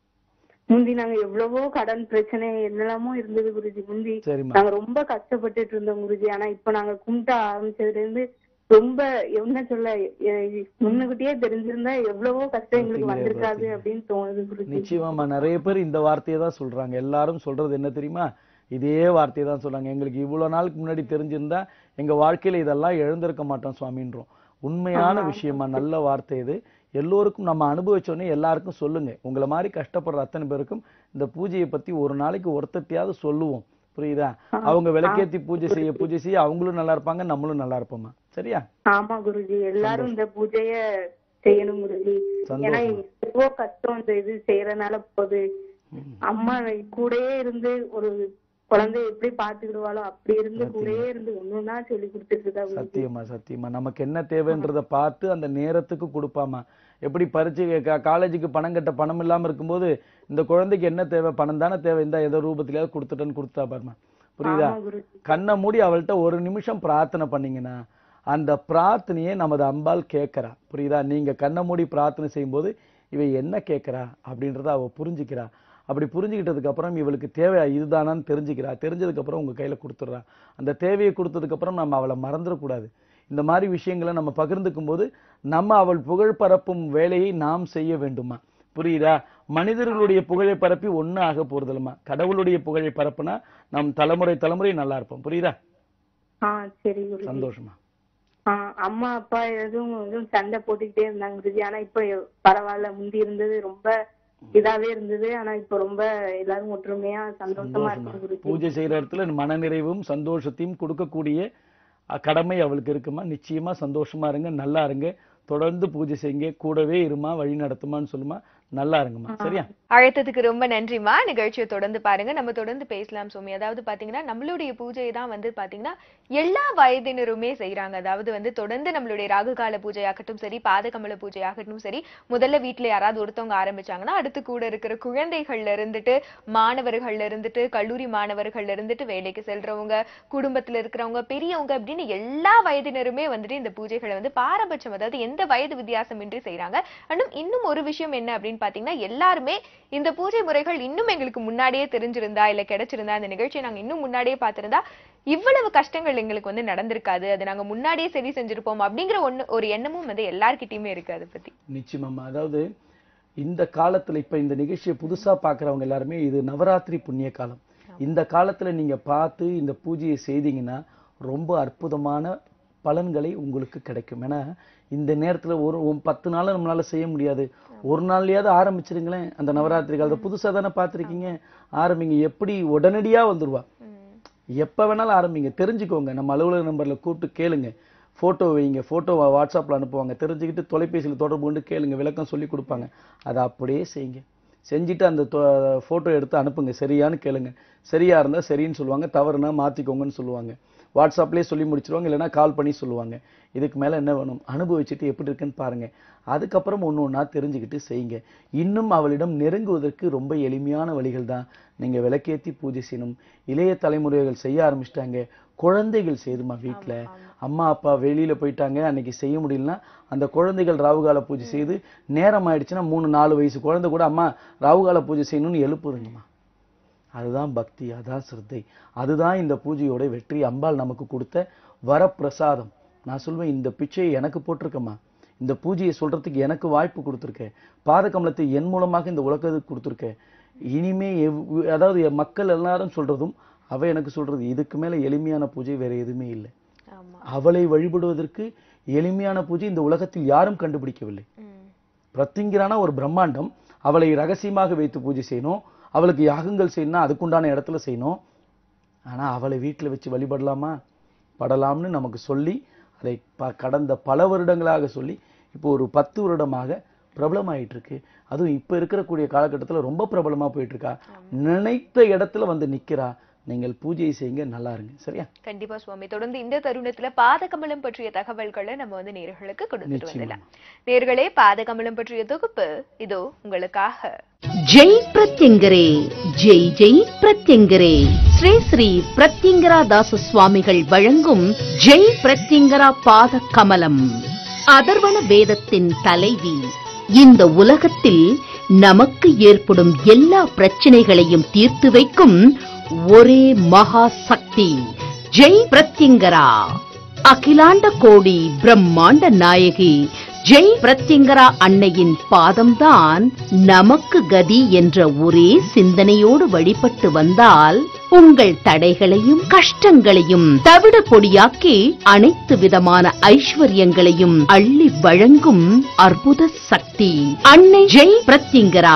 முந்தி நாங்க எவ்வளவோ கடன் பிரச்சனை என்னெல்லாமோ இருந்தது குருஜி முந்தி சரிம்மா நாங்க ரொம்ப கஷ்டப்பட்டுட்டு இருந்தோம் குருஜி ஆனா இப்ப நாங்க கும்பிட்ட ஆரம்பிச்சதுல இருந்து ரொம்ப என்ன சொல்ல எ- முன்னுக்கூட்டியே தெரிஞ்சிருந்தா எவ்வளவோ கஷ்டம் எங்களுக்கு பாத்தீங்களா, வந்திருக்காது பாத்தீங்களா. அப்படின்னு தோணுது குருஜி நிச்சயமாம்மா நிறைய பேர் இந்த வார்த்தையை தான் சொல்றாங்க எல்லாரும் சொல்றது என்ன தெரியுமா இதே வார்த்தையை தான் சொல்றாங்க எங்களுக்கு இவ்வளவு நாளுக்கு முன்னாடி தெரிஞ்சிருந்தா எங்க வாழ்க்கையில இதெல்லாம் எழுந்திருக்க மாட்டோம் சுவாமின்றோம் உண்மையான விஷயமா நல்ல வார்த்தை இது எல்லோருக்கும் நம்ம அனுபவிச்சோடனே எல்லாருக்கும் சொல்லுங்க உங்களை மாதிரி கஷ்டப்படுற அத்தனை பேருக்கும் இந்த பூஜையை பத்தி ஒரு நாளைக்கு ஒருத்தத்தையாவது சொல்லுவோம் புரியுதா அவங்க விளக்கேத்தி பூஜை செய்ய பூஜை செய்ய அவங்களும் நல்லா இருப்பாங்க நம்மளும் நல்லா இருப்போமா சரியா ஆமா குருஜி எல்லாரும் இந்த பூஜைய செய்யணும் குருஜி ஏன்னா சந்தோஷம் எவ்வளவோ கஷ்டம் இந்த இது செய்யறதுனால போகுது ம். அம்மா கூடயே இருந்து ஒரு குழந்தைய எப்படி பாத்துக்கிடுவாளோ அப்படி இருந்து கூடயே இருந்து ஒண்ணுன்னா சொல்லி கொடுத்துட்டு இருக்கா குருஜி சத்தியமா சத்தியமா நமக்கு என்ன தேவைன்றத பார்த்து அந்த நேரத்துக்கு கொடுப்பாமா எப்படி பரிச்சை காலேஜுக்கு பணம் கட்ட பணம் இல்லாம இருக்கும்போது இந்த குழந்தைக்கு என்ன தேவை பணம் தானே தேவை இந்த ஏதோ ரூபத்திலேயாவது கொடுத்துட்டேன்னு கொடுத்தா பாருமா புரியுதா ஆமா குருஜி கண்ணை மூடி அவள்கிட்ட ஒரு நிமிஷம் பிரார்த்தனை பண்ணீங்கன்னா அந்த பிரார்த்தனையை நமது அம்பாள் கேட்கறா புரியுதா நீங்க கண்ணை மூடி பிரார்த்தனை செய்யும்போது இவ என்ன கேட்கறா அப்படின்றத அவ புரிஞ்சுக்கிறா அப்படி புரிஞ்சுக்கிட்டதுக்கு அப்புறம் இவளுக்கு தேவை இதுதானான்னு தெரிஞ்சுக்கிறா தெரிஞ்சதுக்கு அப்புறம் உங்க கையில கொடுத்துட்றா அந்த தேவையை கொடுத்ததுக்கு அப்புறம் நம்ம அவளை மறந்துடக்கூடாது இந்த மாதிரி விஷயங்களை நம்ம பகிர்ந்துக்கும் போது நம்ம அவள் புகழ் பரப்பும் வேலையை நாம் செய்ய வேண்டுமா புரியுதா மனிதர்களுடைய புகழை பரப்பி ஒண்ணு ஆக போறதில்லம்மா கடவுளுடைய புகழை பரப்புனா நம் தலைமுறை தலைமுறை நல்லா இருப்போம் புரியுதா ஆஹ் சரி குருஜி சந்தோஷமா ஆஹ் அம்மா அப்பா எதுவும் எதுவும் சண்டை போட்டுக்கிட்டே இருந்தாங்க குருஜி ஆனா இப்ப பரவாயில்ல முந்தி இருந்தது ரொம்ப இதாவே இருந்தது ஆனா இப்ப ரொம்ப எல்லாரும் ஒற்றுமையா சந்தோஷமா சந்தோஷமா இருக்கு குருஜி பூஜை செய்யற இடத்துல மனநிறைவும் சந்தோஷத்தையும் கொடுக்கக்கூடிய அஹ், கடமை அவளுக்கு இருக்குமா நிச்சயமா சந்தோஷமா இருங்க நல்லா இருங்க தொடர்ந்து பூஜை செய்யுங்க கூடவே இருமா வழி நடத்துமான்னு சொல்லுமா நல்லா இருங்கம்மா சரியா அழைத்ததுக்கு ரொம்ப நன்றிமா நிகழ்ச்சியை தொடர்ந்து பாருங்க நம்ம தொடர்ந்து பேசலாம் சுமி அதாவது பாத்தீங்கன்னா நம்மளுடைய பூஜையை தான் வந்து பாத்தீங்கன்னா எல்லா வயதினருமே செய்றாங்க அதாவது வந்து தொடர்ந்து நம்மளுடைய ராகுகால பூஜையாகட்டும் சரி பாதகமல பூஜையாகட்டும் சரி முதல்ல வீட்ல யாராவது ஒருத்தவங்க ஆரம்பிச்சாங்கன்னா அடுத்து கூட இருக்கிற குழந்தைகள்ல இருந்துட்டு மாணவர்கள்ல இருந்துட்டு கல்லூரி மாணவர்கள்ல இருந்துட்டு வேலைக்கு செல்றவங்க குடும்பத்துல இருக்கிறவங்க பெரியவங்க அப்படின்னு எல்லா வயதினருமே வந்துட்டு இந்த பூஜைகளை வந்து பாரபட்சம் அதாவது எந்த வயது வித்தியாசமின்றி செய்றாங்க அண்டும் இன்னும் ஒரு விஷயம் என்ன அப்படின்னு பாத்தீங்கன்னா எல்லாருமே இந்த பூஜை முறைகள் இன்னும் எங்களுக்கு முன்னாடியே தெரிஞ்சிருந்தா இல்ல கிடைச்சிருந்தா இந்த நிகழ்ச்சியை நாங்க இன்னும் முன்னாடியே பார்த்திருந்தா இவ்வளவு கஷ்டங்கள் எங்களுக்கு வந்து நடந்திருக்காது அது நாங்க முன்னாடியே சரி செஞ்சிருப்போம் அப்படிங்கிற ஒண்ணு ஒரு எண்ணமும் வந்து எல்லார்கிட்டயுமே இருக்கு அதை பத்தி நிச்சயமாம்மா அதாவது இந்த காலத்துல இப்ப இந்த நிகழ்ச்சியை புதுசா பார்க்கறவங்க எல்லாருமே இது நவராத்திரி புண்ணிய காலம் இந்த காலத்துல நீங்க பார்த்து இந்த பூஜையை செய்தீங்கன்னா ரொம்ப அற்புதமான பலன்களை உங்களுக்கு கிடைக்கும் ஏன்னா இந்த நேரத்துல ஒரு ஒரு பத்து நாள் நம்மளால செய்ய முடியாது ஒரு நாள்லயாவது ஆரம்பிச்சிருங்களேன் அந்த நவராத்திரி காலத்தை புதுசா தானே பார்த்திருக்கீங்க ஆரம்பிங்க எப்படி உடனடியா வந்துருவா எப்ப வேணாலும் ஆரம்பிங்க தெரிஞ்சுக்கோங்க நம்ம அலுவலக நம்பர்ல கூப்பிட்டு கேளுங்க போட்டோ வைங்க போட்டோ வாட்ஸ்அப்ல அனுப்புவாங்க தெரிஞ்சுக்கிட்டு தொலைபேசியில தொடர்பு கொண்டு கேளுங்க விளக்கம் சொல்லி கொடுப்பாங்க அதை அப்படியே செய்யுங்க செஞ்சுட்டு அந்த போட்டோ எடுத்து அனுப்புங்க சரியான்னு கேளுங்க சரியா இருந்தா சரின்னு சொல்லுவாங்க தவறுனா மாத்திக்கோங்கன்னு சொல்லுவாங்க வாட்ஸ்அப்லயே சொல்லி முடிச்சிருவாங்க இல்லைன்னா கால் பண்ணி சொல்லுவாங்க இதுக்கு மேல என்ன வேணும் அனுபவிச்சுட்டு எப்படி இருக்குன்னு பாருங்க அதுக்கப்புறம் ஒண்ணு ஒண்ணா தெரிஞ்சுக்கிட்டு செய்யுங்க இன்னும் அவளிடம் நெருங்குவதற்கு ரொம்ப எளிமையான வழிகள் தான் நீங்க விளக்கேத்தி பூஜை செய்யணும் இளைய தலைமுறைகள் செய்ய ஆரம்பிச்சிட்டாங்க குழந்தைகள் செய்துமா வீட்ல அம்மா அப்பா வெளியில போயிட்டாங்க அன்னைக்கு செய்ய முடியலன்னா அந்த குழந்தைகள் ராவுகால பூஜை செய்து நேரம் ஆயிடுச்சுன்னா மூணு நாலு வயசு குழந்தை கூட அம்மா ராவுகால பூஜை செய்யணும்னு எழுப்புதுங்கம்மா அதுதான் பக்தி அதான் சிரத்தை அதுதான் இந்த பூஜையோட வெற்றி அம்பாள் நமக்கு கொடுத்த வரப்பிரசாதம் நான் சொல்வேன் இந்த பிச்சையை எனக்கு போட்டிருக்கம்மா இந்த பூஜையை சொல்றதுக்கு எனக்கு வாய்ப்பு கொடுத்துருக்கேன் பாதகமலத்தை என் மூலமாக இந்த உலகத்துக்கு கொடுத்துருக்கேன் இனிமே எவ்- அதாவது என் மக்கள் எல்லாரும் சொல்றதும் அவ எனக்கு சொல்றது இதுக்கு மேல எளிமையான பூஜை வேற எதுவுமே இல்லை ஆமா அவளை வழிபடுவதற்கு எளிமையான பூஜை இந்த உலகத்தில் யாரும் கண்டுபிடிக்கவில்லை ம். பிரத்திங்கரான ஒரு பிரம்மாண்டம் அவளை ரகசியமாக வைத்து பூஜை செய்யணும் அவளுக்கு யாகங்கள் செய்யணும்னா அதுக்குண்டான இடத்துல செய்யணும் ஆனா அவளை வீட்டுல வச்சு வழிபடலாமா படலாம்னு நமக்கு சொல்லி அதை ப- கடந்த பல வருடங்களாக சொல்லி இப்போ ஒரு பத்து வருடமாக பிரபலமாயிட்டு இருக்கு அதுவும் இப்ப இருக்கக்கூடிய காலகட்டத்துல ரொம்ப பிரபலமா போயிட்டு இருக்கா நினைத்த இடத்துல வந்து நிக்கிறா நீங்கள் பூஜை செய்யுங்க நல்லா இருங்க சரியா கண்டிப்பா சுவாமி தொடர்ந்து இந்த தருணத்துல பாதகமலம் பற்றிய தகவல்களை நம்ம வந்து நேர்களுக்கு கொடுத்துட்டு நிச்சயமா. வந்துடலாம் நேர்களே பாதகமலம் பற்றிய தொகுப்பு இதோ உங்களுக்காக ஜெய் பிரத்யங்கரே ஜெய் ஜெய் பிரத்யங்கரே ஸ்ரீ ஸ்ரீ பிரத்யங்கரா தாச சுவாமிகள் வழங்கும் ஜெய் பிரத்யங்கரா பாத கமலம் அதர்வன வேதத்தின் தலைவி இந்த உலகத்தில் நமக்கு ஏற்படும் எல்லா பிரச்சனைகளையும் தீர்த்து வைக்கும் ஒரே மகா சக்தி ஜெய் பிரத்யங்கரா அகிலாண்ட கோடி பிரம்மாண்ட நாயகி ஜெய் பிரத்யங்கரா அன்னையின் பாதம்தான் நமக்கு கதி என்ற ஒரே சிந்தனையோடு வழிபட்டு வந்தால் உங்கள் தடைகளையும் கஷ்டங்களையும் தவிடு பொடியாக்கி அனைத்து விதமான ஐஸ்வர்யங்களையும் அள்ளி வழங்கும் அற்புத சக்தி அன்னை ஜெய் பிரத்யங்கரா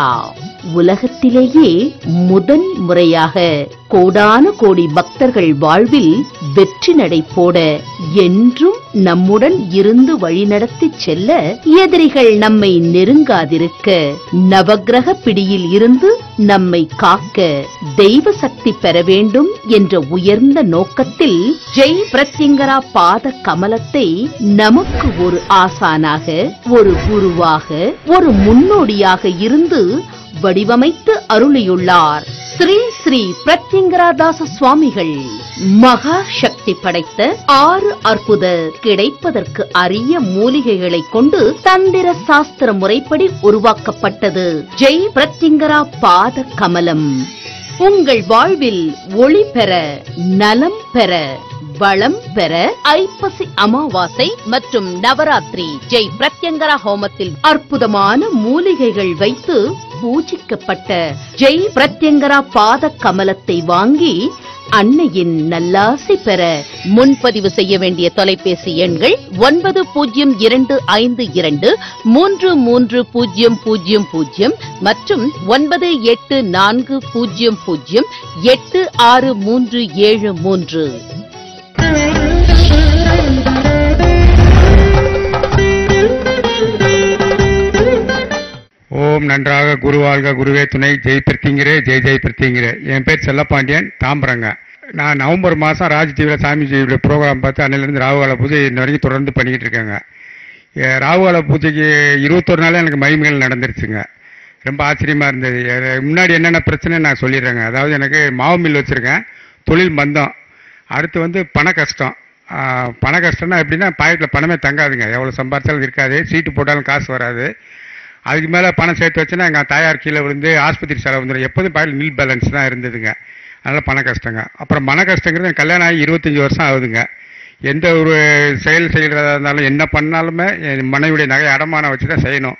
உலகத்திலேயே முதன் முறையாக கோடான கோடி பக்தர்கள் வாழ்வில் வெற்றி நடை போட என்றும் நம்முடன் இருந்து வழிநடத்தி செல்ல எதிரிகள் நம்மை நெருங்காதிருக்க நவக்கிரக பிடியில் இருந்து நம்மை காக்க தெய்வ சக்தி பெற வேண்டும் என்ற உயர்ந்த நோக்கத்தில் ஜெய் பிரத்யங்கரா பாத கமலத்தை நமக்கு ஒரு ஆசானாக ஒரு குருவாக ஒரு முன்னோடியாக இருந்து வடிவமைத்து அருளியுள்ளார் ஸ்ரீ ஸ்ரீ பிரத்யங்கராதாச சுவாமிகள் மகா சக்தி படைத்த ஆறு அற்புத கிடைப்பதற்கு அரிய மூலிகைகளை கொண்டு தந்திர சாஸ்திர முறைப்படி உருவாக்கப்பட்டது ஜெய் பிரத்யங்கரா பாத கமலம் உங்கள் வாழ்வில் ஒளி பெற நலம் பெற வளம் பெற ஐப்பசி அமாவாசை மற்றும் நவராத்திரி ஜெய் பிரத்யங்கரா ஹோமத்தில் அற்புதமான மூலிகைகள் வைத்து பூஜிக்கப்பட்ட ஜெய் பிரத்யங்கரா பாத கமலத்தை வாங்கி அன்னையின் நல்லாசி பெற முன்பதிவு செய்ய வேண்டிய தொலைபேசி எண்கள் ஒன்பது பூஜ்ஜியம் இரண்டு ஐந்து இரண்டு மூன்று மூன்று பூஜ்ஜியம் பூஜ்ஜியம் பூஜ்ஜியம் மற்றும் ஒன்பது எட்டு நான்கு பூஜ்ஜியம் பூஜ்ஜியம் எட்டு ஆறு மூன்று ஏழு மூன்று ஓம் நன்றாக குருவாழ்க குருவே துணை ஜெய் பிரத்திங்கிறே ஜெய் ஜெய் பிரத்திங்கிறே என் பேர் செல்லப்பாண்டியன் தாம்பரங்க நான் நவம்பர் மாதம் ராஜ் டிவியில் சாமி டிவியில் ப்ரோக்ராம் பார்த்து அன்னையிலேருந்து ராகுகால பூஜை இன்ன வரைக்கும் தொடர்ந்து பண்ணிக்கிட்டு இருக்கேங்க எ, ராகுகால பூஜைக்கு இருபத்தொரு நாள் எனக்கு மகிமைகள் நடந்துருச்சுங்க ரொம்ப ஆச்சரியமாக இருந்தது எ, முன்னாடி என்னென்ன பிரச்சனை நான் சொல்லிடுறேங்க அதாவது எனக்கு மாவு மில் வச்சுருக்கேன் தொழில் மந்தம் அடுத்து வந்து பண கஷ்டம் ஆ, பண கஷ்டம்னா எப்படின்னா பாக்கெட்டில் பணமே தங்காதுங்க எவ்வளோ சம்பாரிச்சாலும் இருக்காது சீட்டு போட்டாலும் காசு வராது அதுக்கு மேலே பணம் சேர்த்து வச்சுன்னா எங்கள் தாயார் கீழே விழுந்து ஆஸ்பத்திரி செலவு வந்துடும் எப்போதும் பாக்கெட் நில் பேலன்ஸ் தான் இருந்ததுங்க அதனால் பண கஷ்டங்க அப்புறம் மன கஷ்டங்கிறது எனக்கு கல்யாணம் ஆகி இருபத்தஞ்சி வருஷம் ஆகுதுங்க எந்த ஒரு செயல் செய்கிறதா இருந்தாலும் என்ன பண்ணாலுமே என் மனைவியுடைய நகை அடமானம் வச்சு தான் செய்யணும்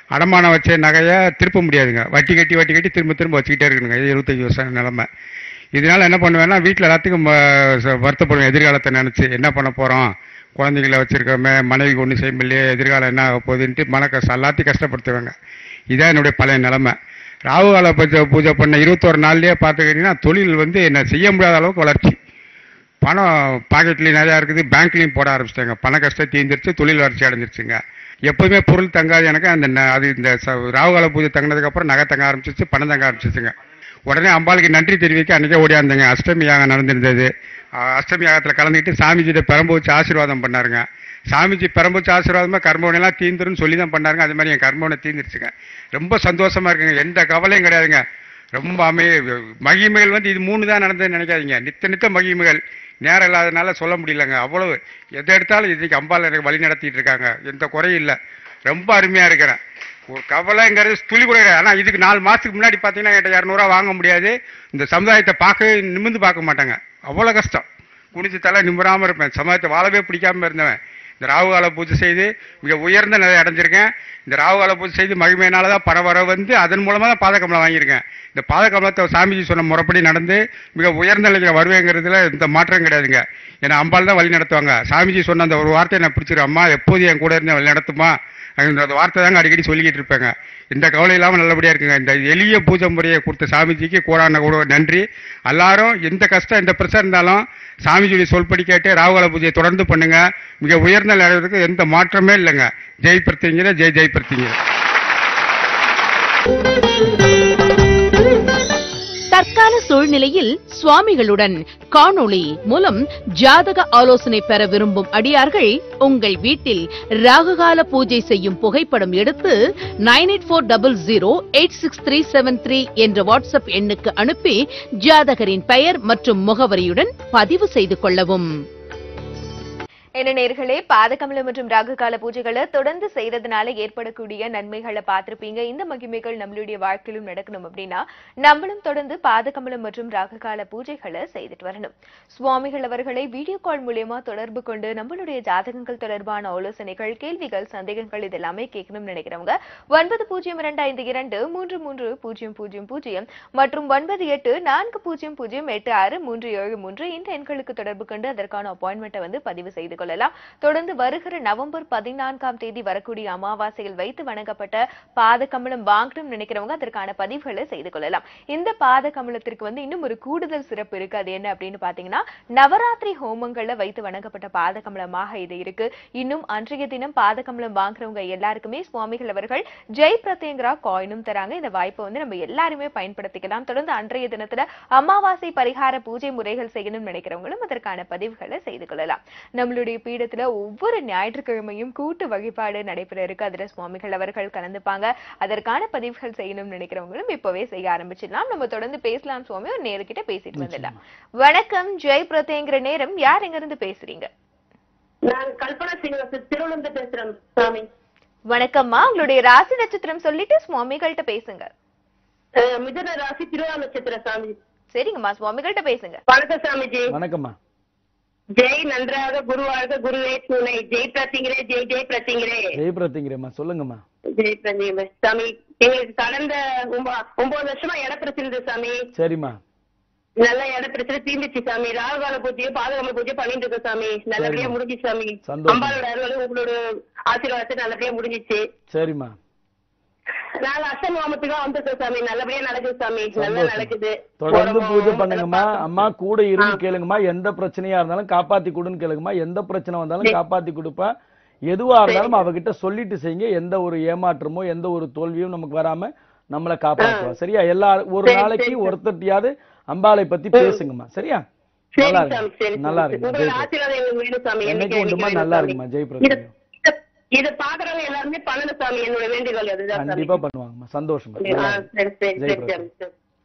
அடமானம் வச்ச நகையை திருப்ப முடியாதுங்க வட்டி கட்டி வட்டி கட்டி திரும்ப திரும்ப வச்சுக்கிட்டே இருக்கணுங்க இது இருபத்தஞ்சி வருஷம் நிலமை இதனால என்ன பண்ணுவேன்னா வீட்டில் எல்லாத்துக்கும் ம- ச- வருத்தப்படுவேன் எதிர்காலத்தை நினச்சி என்ன பண்ண போகிறோம் குழந்தைங்கள வச்சுருக்கோமே மனைவிக்கு ஒன்றும் செய்ய முடியலையே எதிர்காலம் என்ன ஆக போகுதுன்ட்டு மன கஷ்டம் எல்லாத்தையும் கஷ்டப்படுத்துவேங்க இதான் என்னுடைய பழைய நிலமை ராகுகால பூஜை பூஜை பண்ண இருபத்தோரு நாள்லயே பார்த்துக்கிட்டிங்கன்னா தொழில் வந்து என்ன செய்ய முடியாத அளவுக்கு வளர்ச்சி பணம் பாக்கெட்லேயும் நிறையா இருக்குது பேங்க்லேயும் போட ஆரம்பிச்சிட்டாங்க பண கஷ்டம் தீர்ந்துருச்சு தொழில் வளர்ச்சி அடைஞ்சிருச்சுங்க எப்போதுமே பொருள் தங்காது எனக்கு அந்த ந- அது இந்த ச- ராகுகால பூஜை தங்கினதுக்கப்புறம் நகை தங்க ஆரம்பிச்சிச்சு பணம் தங்க ஆரம்பிச்சிச்சுங்க உடனே அம்பாளுக்கு நன்றி தெரிவிக்க அன்றைக்கே ஓடியாந்தேங்க அஷ்டமி யாகம் நடந்திருந்தது அஹ் அஷ்டமி யாகத்தில் கலந்துக்கிட்டு சாமிஜிட்ட பெரம்பு வச்சு ஆசீர்வாதம் பண்ணாருங்க சாமிஜி பெரம்பு வச்சு ஆசீர்வாதமா கர்மவனையெல்லாம் தீந்துருன்னு சொல்லி தான் பண்ணாருங்க அது மாதிரி என் கர்மவனை தீந்துருச்சுங்க ரொம்ப சந்தோஷமா இருக்குங்க எந்த கவலையும் கிடையாதுங்க ரொம்ப அமை மகிமைகள் வந்து இது மூணு தான் நடந்ததுன்னு நினைக்காதீங்க நித்த நித்த மகிமைகள் நேரம் இல்லாதனால சொல்ல முடியலங்க அவ்வளவு எதை எடுத்தாலும் இன்னைக்கு அம்பாள் எனக்கு வழி நடத்திட்டு இருக்காங்க எந்த குறையும் இல்லை ரொம்ப அருமையா இருக்கிறேன் ஒரு கவலைங்கிறது துளி கூட கிடையாது. ஆனா இதுக்கு நாலு மாசத்துக்கு முன்னாடி பாத்தீங்கன்னா என்கிட்ட இரநூறுவா வாங்க முடியாது இந்த சமுதாயத்தை பார்க்கவே நிமிர்ந்து பார்க்க மாட்டாங்க அவ்வளவு கஷ்டம் குனிஞ்சு தலை நிமிராம இருப்பேன் சமுதாயத்தை வாழவே பிடிக்காம இருந்தவன் இந்த ராகுகால பூஜை செய்து மிக உயர்ந்த நிலை அடைஞ்சிருக்கேன் இந்த ராகுகால பூஜை செய்து மகிமையினால தான் பரவர வந்து அதன் மூலமா தான் பாதகமலம் வாங்கியிருக்கேன் இந்த பாதகமலத்தை சாமிஜி சொன்ன முறைப்படி நடந்து மிக உயர்ந்த நிலைக்கு வருவேங்கிறதுல இந்த மாற்றம் கிடையாதுங்க ஏன்னா அம்பாள் தான் வழி நடத்துவாங்க சாமிஜி சொன்ன அந்த ஒரு வார்த்தையை நான் பிடிச்சிருக்கேன் அம்மா எப்போது என் கூட இருந்து வழி நடத்துமா அந்த வார்த்தை தாங்க அடிக்கடி சொல்லிக்கிட்டு இருப்பேங்க இந்த கவலை இல்லாமல் நல்லபடியா இருக்குங்க இந்த எளிய பூஜை முறையை கொடுத்த சாமிஜிக்கு கூடான கூட நன்றி எல்லாரும் எந்த கஷ்டம் எந்த பிரச்சனை இருந்தாலும் சாமிஜியுடைய சொல்படி கேட்டு ராகுகால பூஜையை தொடர்ந்து பண்ணுங்க மிக உயர்ந்த நிலையத்துக்கு எந்த மாற்றமே இல்லைங்க ஜெய் பிரத்திங்கிற ஜெய் ஜெய் பிரத்திங்கிற தற்கால சூழ்நிலையில் சுவாமிகளுடன் காணொளி மூலம் ஜாதக ஆலோசனை பெற விரும்பும் அடியார்கள் உங்கள் வீட்டில் ராகுகால பூஜை செய்யும் புகைப்படம் எடுத்து nine eight four double zero eight six three seven three என்ற வாட்ஸ்அப் எண்ணுக்கு அனுப்பி ஜாதகரின் பெயர் மற்றும் முகவரியுடன் பதிவு செய்து கொள்ளவும் என்ன நேர்களே பாதகமலம் மற்றும் ராகுகால பூஜைகளை தொடர்ந்து செய்யறதுனால ஏற்படக்கூடிய நன்மைகளை பார்த்திருப்பீங்க இந்த மகிமைகள் நம்மளுடைய வாழ்க்கையிலும் நடக்கணும் அப்படின்னா நம்மளும் தொடர்ந்து பாதகமலம் மற்றும் ராகுகால பூஜைகளை செய்துட்டு வரணும் சுவாமிகள் அவர்களை வீடியோ கால் மூலியமா தொடர்பு கொண்டு நம்மளுடைய ஜாதகங்கள் தொடர்பான ஆலோசனைகள் கேள்விகள் சந்தேகங்கள் இதெல்லாமே கேட்கணும்னு நினைக்கிறவங்க ஒன்பது பூஜ்ஜியம் இரண்டு ஐந்து இரண்டு மூன்று மூன்று பூஜ்ஜியம் பூஜ்ஜியம் பூஜ்ஜியம் மற்றும் ஒன்பது எட்டு நான்கு பூஜ்ஜியம் பூஜ்ஜியம் எட்டு ஆறு மூன்று ஏழு மூன்று இந்த எண்களுக்கு தொடர்பு கொண்டு அதற்கான அப்பாயின்மெண்ட்டை வந்து பதிவு செய்து கொள்ளலாம் தொடர்ந்து வருகிற நவம்பர் பதினான்காம் தேதி வரக்கூடிய அமாவாசையில் வைத்து வணங்கப்பட்ட பாத கமலம் வாங்கணும் நினைக்கிறவங்க அதற்கான பதிவுகளை செய்து கொள்ளலாம் இந்த பாத கமலத்திற்கு வந்து இன்னும் ஒரு கூடுதல் சிறப்பு இருக்கு அது என்ன அப்படின்னு பாத்தீங்கன்னா நவராத்திரி ஹோமங்கள்ல வைத்து வணங்கப்பட்ட பாத கமலமாக இது இருக்கு இன்னும் அன்றைய தினம் பாத கமலம் வாங்குறவங்க எல்லாருக்குமே சுவாமிகள் அவர்கள் ஜெய் பிரத்யங்கரா காயினும் தராங்க இந்த வாய்ப்பை வந்து நம்ம எல்லாருமே பயன்படுத்திக்கலாம் தொடர்ந்து அன்றைய தினத்துல அமாவாசை பரிகார பூஜை முறைகள் செய்யணும்னு நினைக்கிறவங்களும் அதற்கான பதிவுகளை செய்து கொள்ளலாம் நம்மளுடைய பீடத்துல ஒவ்வொரு ஞாயிற்றுக்கிழமையும் கூட்டு வழிபாடு நடைபெற இருக்கு அதுல சுவாமிகள் அவர்கள் கலந்துப்பாங்க அதற்கான பதிவுகள் செய்யணும்னு நினைக்கிறவங்களும் இப்பவே செய்ய ஆரம்பிச்சிடலாம் நம்ம தொடர்ந்து பேசலாம் சுவாமி ஒரு நேருக்கிட்ட பேசிட்டு வந்துடலாம் வணக்கம் ஜெய் பிரதேங்கிற நேரம் யார் எங்க இருந்து பேசுறீங்க நான் கல்பனா சீனிவாசன் திருவள்ளந்து பேசுறேன் சாமி வணக்கம்மா உங்களுடைய ராசி நட்சத்திரம் சொல்லிட்டு சுவாமிகள்கிட்ட பேசுங்க அஹ் மிதுன ராசி திருவா நட்சத்திர சாமி சரிங்கம்மா சுவாமிகள்கிட்ட பேசுங்க வணக்கம் சாமிஜி வணக்கம்மா ஜெய் நன்றாக குருவாக குருவே துணை ஜெய் பிரத்திங்கிறே ஜெய் ஜெய் பிரத்திங்கிறே ஜெய் பிரத்திங்கிறேம்மா சொல்லுங்கம்மா ஜெய் பிரத்திங்கிறே சாமி எங்களுக்கு கடந்த ஒம்ப- ஒன்பது வருஷமா இட பிரச்சனை இருந்தது சாமி சரிம்மா நல்ல இட பிரச்சனை தீர்ந்துச்சு சாமி ராகுகால பூஜையும் பாதுகாப்பு பூஜையும் பண்ணிட்டு இருக்கோம் சாமி நல்லபடியா சரிம்மா. முடிஞ்சுச்சு சாமி சந்தோஷம். அம்பாளோட அருளால உங்களோட ஆசீர்வாதத்தை நல்லபடியா முடிஞ்சிச்சு சரிம்மா நாலு அஷ்டமி ஹோமத்துக்கு வந்திருக்கோம் சாமி நல்லபடியா நடக்குது சாமி நல்லா சந்தோஷம். நடக்குது தொடர்ந்து உடம்பும் பூஜை பண்ணுங்கம்மா நல்லா அம்மா கூட இருந்து ஆ. கேளுங்கம்மா எந்த பிரச்சனையா இருந்தாலும் காப்பாத்தி கொடுன்னு கேளுங்கம்மா எந்த பிரச்சனை வந்தாலும் காப்பாத்தி கொடுப்பா எதுவா இருந்தாலும் அவகிட்ட சொல்லிட்டு செய்யுங்க எந்த ஒரு ஏமாற்றமோ எந்த ஒரு தோல்வியும் நமக்கு வராம நம்மளை காப்பாற்றுவா சரியா எல்லா ஒரு சரி, நாளைக்கு சரி, சரி. ஒருத்தட்டியாவது அம்பாளை பத்தி பேசுங்கம்மா சரியா சரி நல்லா சாமி இருக்கு சரி நல்லா சாமி. இருக்கு உங்களோட ஜெய் ஆசீர்வாதம் எங்களுக்கு வேணும் சாமி என்னைக்கு என்னைக்கு உண்டுமா வேணும் நல்லா சாமி. இருக்குமா ஜெய் இது பிரதேவ் இது- இது பாக்குறவங்க எல்லாருமே பண்ணணும் சாமி என்னோட வேண்டுகோள் அதுதான் சாமி கண்டிப்பா பண்ணுவாங்கம்மா சந்தோஷமா ஆ, நல்லா இருக்கு. சரி சரி ஜெய் சரி பிரதேவ். சாமி சரி.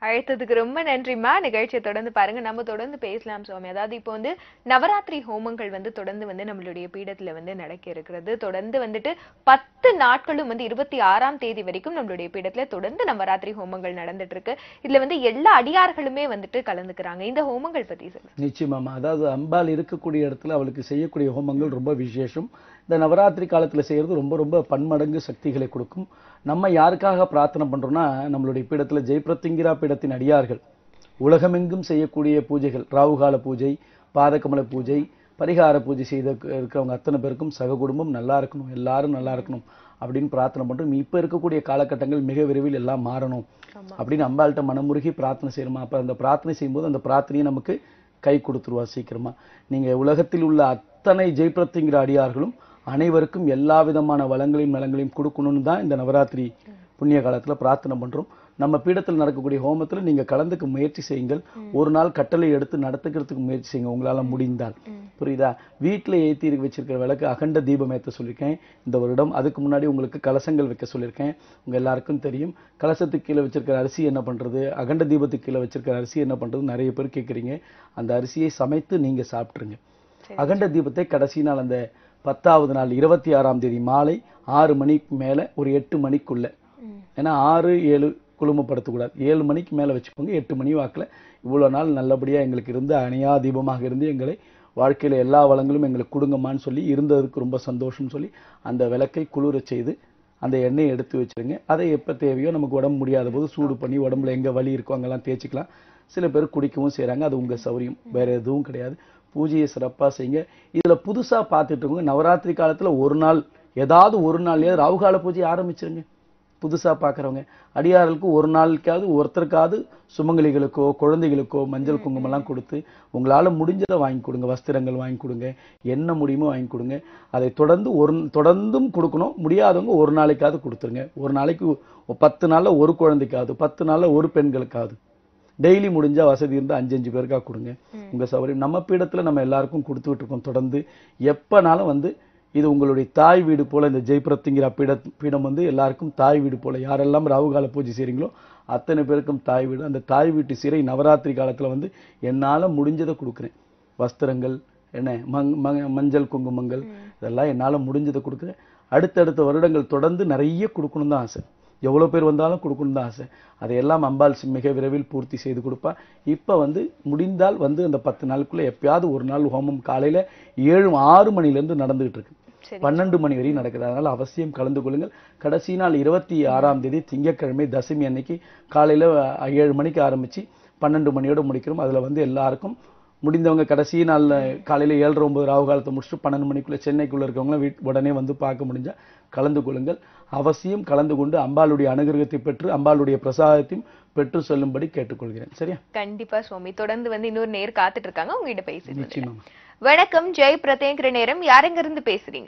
அழைத்ததுக்கு ரொம்ப நன்றிம்மா நிகழ்ச்சியை தொடர்ந்து பாருங்க நம்ம தொடர்ந்து பேசலாம் சுவாமி அதாவது இப்போ வந்து நவராத்திரி ஹோமங்கள் வந்து தொடர்ந்து வந்து நம்மளுடைய பீடத்துல வந்து நடக்க இருக்கிறது தொடர்ந்து வந்துட்டு பத்து நாட்களும் வந்து இருபத்தி ஆறாம் தேதி வரைக்கும் நம்மளுடைய பீடத்துல தொடர்ந்து நவராத்திரி ஹோமங்கள் நடந்துட்டு இருக்கு இதுல வந்து எல்லா அடியார்களுமே வந்துட்டு கலந்துக்கிறாங்க இந்த ஹோமங்கள் பத்தி சொல்லுங்க நிச்சயமாமா அதாவது அம்பாள் இருக்கக்கூடிய இடத்துல அவளுக்கு செய்யக்கூடிய ஹோமங்கள் ரொம்ப விசேஷம் இந்த நவராத்திரி காலத்துல செய்யறது ரொம்ப ரொம்ப பன்மடங்கு சக்திகளை கொடுக்கும் நம்ம யாருக்காக பிரார்த்தனை பண்றோம்னா நம்மளுடைய பீடத்துல ஜெயபிரத்திங்கிரா பீடத்தின் அடியார்கள் உலகமெங்கும் செய்யக்கூடிய பூஜைகள் ராவுகால பூஜை பாதகமல பூஜை பரிகார பூஜை செய்த இருக்கிறவங்க அத்தனை பேருக்கும் சக குடும்பம் நல்லா இருக்கணும் எல்லாரும் நல்லா இருக்கணும் அப்படின்னு பிரார்த்தனை பண்றோம் இப்ப இருக்கக்கூடிய காலகட்டங்கள் மிக விரைவில் எல்லாம் மாறணும் அப்படின்னு அம்பாள்கிட்ட மனமுருகி பிரார்த்தனை செய்யணுமா அப்ப அந்த பிரார்த்தனை செய்யும்போது அந்த பிரார்த்தனையை நமக்கு கை கொடுத்துருவா சீக்கிரமா நீங்க உலகத்தில் உள்ள அத்தனை ஜெய்பிரத்திங்கிற அடியார்களும் அனைவருக்கும் எல்லா விதமான வளங்களையும் நலங்களையும் கொடுக்கணும்னு தான் இந்த நவராத்திரி புண்ணிய காலத்துல பிரார்த்தனை பண்றோம் நம்ம பீடத்தில் நடக்கக்கூடிய ஹோமத்துல நீங்க கலந்துக்க முயற்சி செய்யுங்கள் ஒரு நாள் கட்டளை எடுத்து நடத்துக்கிறதுக்கு முயற்சி செய்யுங்க உங்களால முடிந்தால் புரியுதா வீட்டுல ஏத்தி வச்சிருக்கிற விளக்கு அகண்ட தீபம் ஏத்த சொல்லியிருக்கேன் இந்த வருடம் அதுக்கு முன்னாடி உங்களுக்கு கலசங்கள் வைக்க சொல்லியிருக்கேன் உங்க எல்லாருக்கும் தெரியும் கலசத்துக்கு கீழே வச்சிருக்கிற அரிசி என்ன பண்றது அகண்ட தீபத்துக்கு கீழே வச்சிருக்கிற அரிசி என்ன பண்றது நிறைய பேர் கேக்குறீங்க அந்த அரிசியை சமைத்து நீங்க சாப்பிட்டுருங்க அகண்ட தீபத்தை கடைசி நாள் அந்த பத்தாவது நாள் இருபத்தி ஆறாம் தேதி மாலை ஆறு மணிக்கு மேல ஒரு எட்டு மணிக்குள்ள ஏன்னா ஆறு ஏழு குழுமப்படுத்தக்கூடாது ஏழு மணிக்கு மேல வச்சுக்கோங்க எட்டு மணி வாக்குல இவ்வளவு நாள் நல்லபடியா எங்களுக்கு இருந்து அணையா தீபமாக இருந்து எங்களை வாழ்க்கையில எல்லா வளங்களும் எங்களுக்கு கொடுங்கம்மான்னு சொல்லி இருந்ததுக்கு ரொம்ப சந்தோஷம் சொல்லி அந்த விளக்கை குளிர செய்து அந்த எண்ணெயை எடுத்து வச்சிருங்க அதை எப்ப தேவையோ நமக்கு உடம்பு முடியாத போது சூடு பண்ணி உடம்புல எங்க வலி இருக்கோ அங்கெல்லாம் தேய்ச்சிக்கலாம் சில பேர் குடிக்கவும் செய்றாங்க அது உங்க சௌரியம் வேற எதுவும் கிடையாது பூஜையை சிறப்பா செய்யுங்க இதுல புதுசா பார்த்துட்டு இருக்கவங்க நவராத்திரி காலத்துல ஒரு நாள் ஏதாவது ஒரு நாள்லயாவது ராவுகால பூஜை ஆரம்பிச்சிருங்க புதுசா பார்க்கறவங்க அடியார்களுக்கு ஒரு நாளுக்காவது ஒருத்தருக்காவது சுமங்கலிகளுக்கோ குழந்தைகளுக்கோ மஞ்சள் குங்குமம் எல்லாம் கொடுத்து உங்களால முடிஞ்சதை வாங்கி கொடுங்க வஸ்திரங்கள் வாங்கி கொடுங்க என்ன முடியுமோ வாங்கி கொடுங்க அதை தொடர்ந்து ஒரு தொடர்ந்தும் கொடுக்கணும் முடியாதவங்க ஒரு நாளைக்காவது கொடுத்துருங்க ஒரு நாளைக்கு ஒ- பத்து நாள்ல ஒரு குழந்தைக்காவது பத்து நாள்ல ஒரு பெண்களுக்காவது டெய்லி முடிஞ்சா வசதி இருந்தா அஞ்சு அஞ்சு பேருக்கா கொடுங்க உங்க சௌகரியம் நம்ம பீடத்துல நம்ம எல்லாருக்கும் கொடுத்துட்டு இருக்கோம் தொடர்ந்து எப்பனாலும் வந்து இது உங்களுடைய தாய் வீடு போல இந்த ஜெயபுரத்துங்கிற பீட பீடம் வந்து எல்லாருக்கும் தாய் வீடு போல யாரெல்லாம் ராவுகால பூஜை செய்றீங்களோ அத்தனை பேருக்கும் தாய் வீடு அந்த தாய் வீட்டு சிறை நவராத்திரி காலத்துல வந்து என்னால முடிஞ்சதை கொடுக்குறேன் வஸ்திரங்கள் என்ன மங் மங்க- மஞ்சள் குங்குமங்கள் இதெல்லாம் என்னால முடிஞ்சதை கொடுக்குறேன் அடுத்தடுத்த வருடங்கள் தொடர்ந்து நிறைய கொடுக்கணும் தான் ஆசை எவ்வளவு பேர் வந்தாலும் கொடுக்கணும் தான் ஆசை அதையெல்லாம் அம்பாள் சி- மிக விரைவில் பூர்த்தி செய்து கொடுப்பா இப்ப வந்து முடிந்தால் வந்து அந்த பத்து நாளுக்குள்ள எப்பயாவது ஒரு நாள் ஹோமம் காலையில ஏழு ஆறு மணில இருந்து நடந்துகிட்டு இருக்கு சரி. பன்னெண்டு மணி வரையும் நடக்குது அதனால அவசியம் கலந்து கொள்ளுங்கள் கடைசி நாள் இருபத்தி ஆறாம் தேதி திங்கட்கிழமை தசமி அன்னைக்கு காலையில அஹ், ஏழு மணிக்கு ஆரம்பிச்சு பன்னெண்டு மணியோட முடிக்கிறோம் அதுல வந்து எல்லாருக்கும் முடிந்தவங்க கடைசி நாள்ல காலையில ஏழரை ஒன்பது ராவு காலத்தை முடிச்சுட்டு பன்னெண்டு மணிக்குள்ள சென்னைக்குள்ள இருக்கவங்க வீட் உடனே வந்து பார்க்க முடிஞ்சா கலந்து கொள்ளுங்கள் அவசியம் கலந்து கொண்டு அம்பாளுடைய அனுகிரகத்தை பெற்று அம்பாளுடைய பிரசாதத்தையும் பெற்று செல்லும்படி கேட்டுக்கொள்கிறேன் சரியா கண்டிப்பா சுவாமி தொடர்ந்து வந்து இன்னொரு நேர் காத்துட்டு இருக்காங்க உங்ககிட்ட பேசிட்டு நிச்சயமா வணக்கம் ஜெய் பிரத்யேங்கிற நேரம் யாரெங்க இருந்து பேசுறீங்க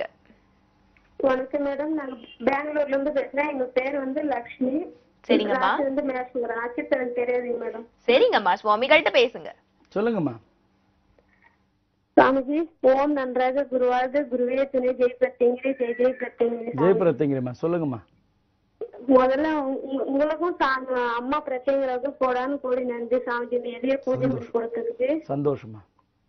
வணக்கம் மேடம் நாங்க பெங்களூர்ல இருந்து பேசுறேன் எங்க பேர் வந்து லக்ஷ்மி சரிங்கம்மா. ராசி வந்து மேஷுங்கிறேன் நட்சத்திரம் தெரியாதுங்க மேடம் சரிங்கம்மா சுவாமிகள்ட்ட பேசுங்க சொல்லுங்கம்மா சாமிஜி ஓம் நன்றாக குருவாக குருவே துணை ஜெய் பிரத்யங்கிரி ஜெய் ஜெய் பிரத்யங்கிரி ஜெயபிரத்தங்கிரிம்மா சொல்லுங்கம்மா முதல்ல உங்க- உங்களுக்கும் சா- அம்மா பிரத்யேகராக கோடான்னு கோடி நன்றி சாமிஜி இந்த எளிய பூஜை பண்ணி கொடுத்ததுக்கு சந்தோஷமா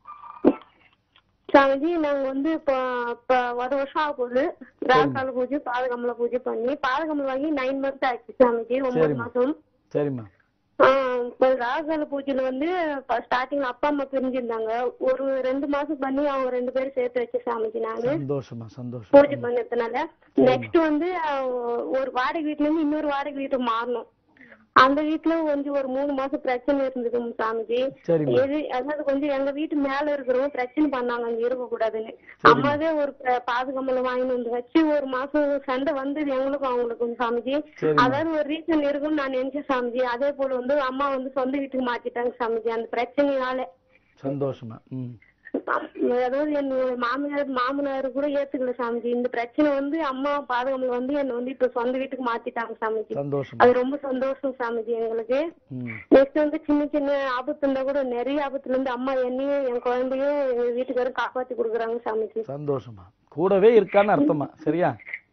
சாமிஜி நாங்க வந்து இப்போ இப்போ ஒரு வருஷம் ஆக போகுது ராசால பூஜை பாதகமல பூஜை பண்ணி பாதகமல வாங்கி நைன் மந்த் ஆச்சு சாமிஜி ஒன்பது சரிம்மா. மாசம் சரிம்மா ஆஹ் இப்போ ராகால பூஜையில வந்து ஸ்டார்டிங்ல அப்பா அம்மா பிரிஞ்சிருந்தாங்க ஒரு ரெண்டு மாசம் பண்ணி அவங்க ரெண்டு பேரும் சேர்த்து வச்ச சாமிஜி நானு சந்தோஷமா சந்தோஷம் பூஜை பண்ணதுனால நெக்ஸ்ட் வந்து அஹ், ஒரு வாடகை வீட்டுல இருந்து இன்னொரு வாடகை வீட்டுக்கு மாறணும் அந்த வீட்டுல கொஞ்சம் ஒரு மூணு மாசம் பிரச்சனை இருந்தது சாமிஜி சரிம்மா எது அதாவது கொஞ்சம் எங்க வீட்டு மேல இருக்கிறவங்க பிரச்சனை பண்ணாங்க அங்க இருக்க கூடாதுன்னு அம்மாவே ஒரு ப- பாதுகாமல வாங்கிட்டு வந்து வச்சு ஒரு மாசம் சண்டை வந்தது எங்களுக்கும் அவங்களுக்கும் சாமிஜி சரிம்மா அதாவது ஒரு ரீசன் இருக்கும்னு நான் நினைச்சேன் சாமிஜி அதே போல வந்து அம்மா வந்து சொந்த வீட்டுக்கு மாத்திட்டாங்க சாமிஜி அந்த பிரச்சனையால சந்தோஷமா ம் அதாவது என் மாமியார் மாமனார் கூட ஏத்துக்கல சாமிஜி இந்த பிரச்சனை வந்து அம்மா பாதகம்ல வந்து என்ன வந்து இப்ப சொந்த வீட்டுக்கு மாத்திட்டாங்க சாமிஜி சந்தோஷமா அது ரொம்ப சந்தோஷம் சாமிஜி எங்களுக்கு ம் நெக்ஸ்ட் வந்து சின்ன சின்ன ஆபத்து இருந்தா கூட நிறைய ஆபத்துல இருந்து அம்மா என்னையும் என் குழந்தையும் எங்க வீட்டுக்காரும் காப்பாத்தி கொடுக்குறாங்க சாமிஜி சந்தோஷமா கூடவே இருக்கான்னு அர்த்தமா சரியா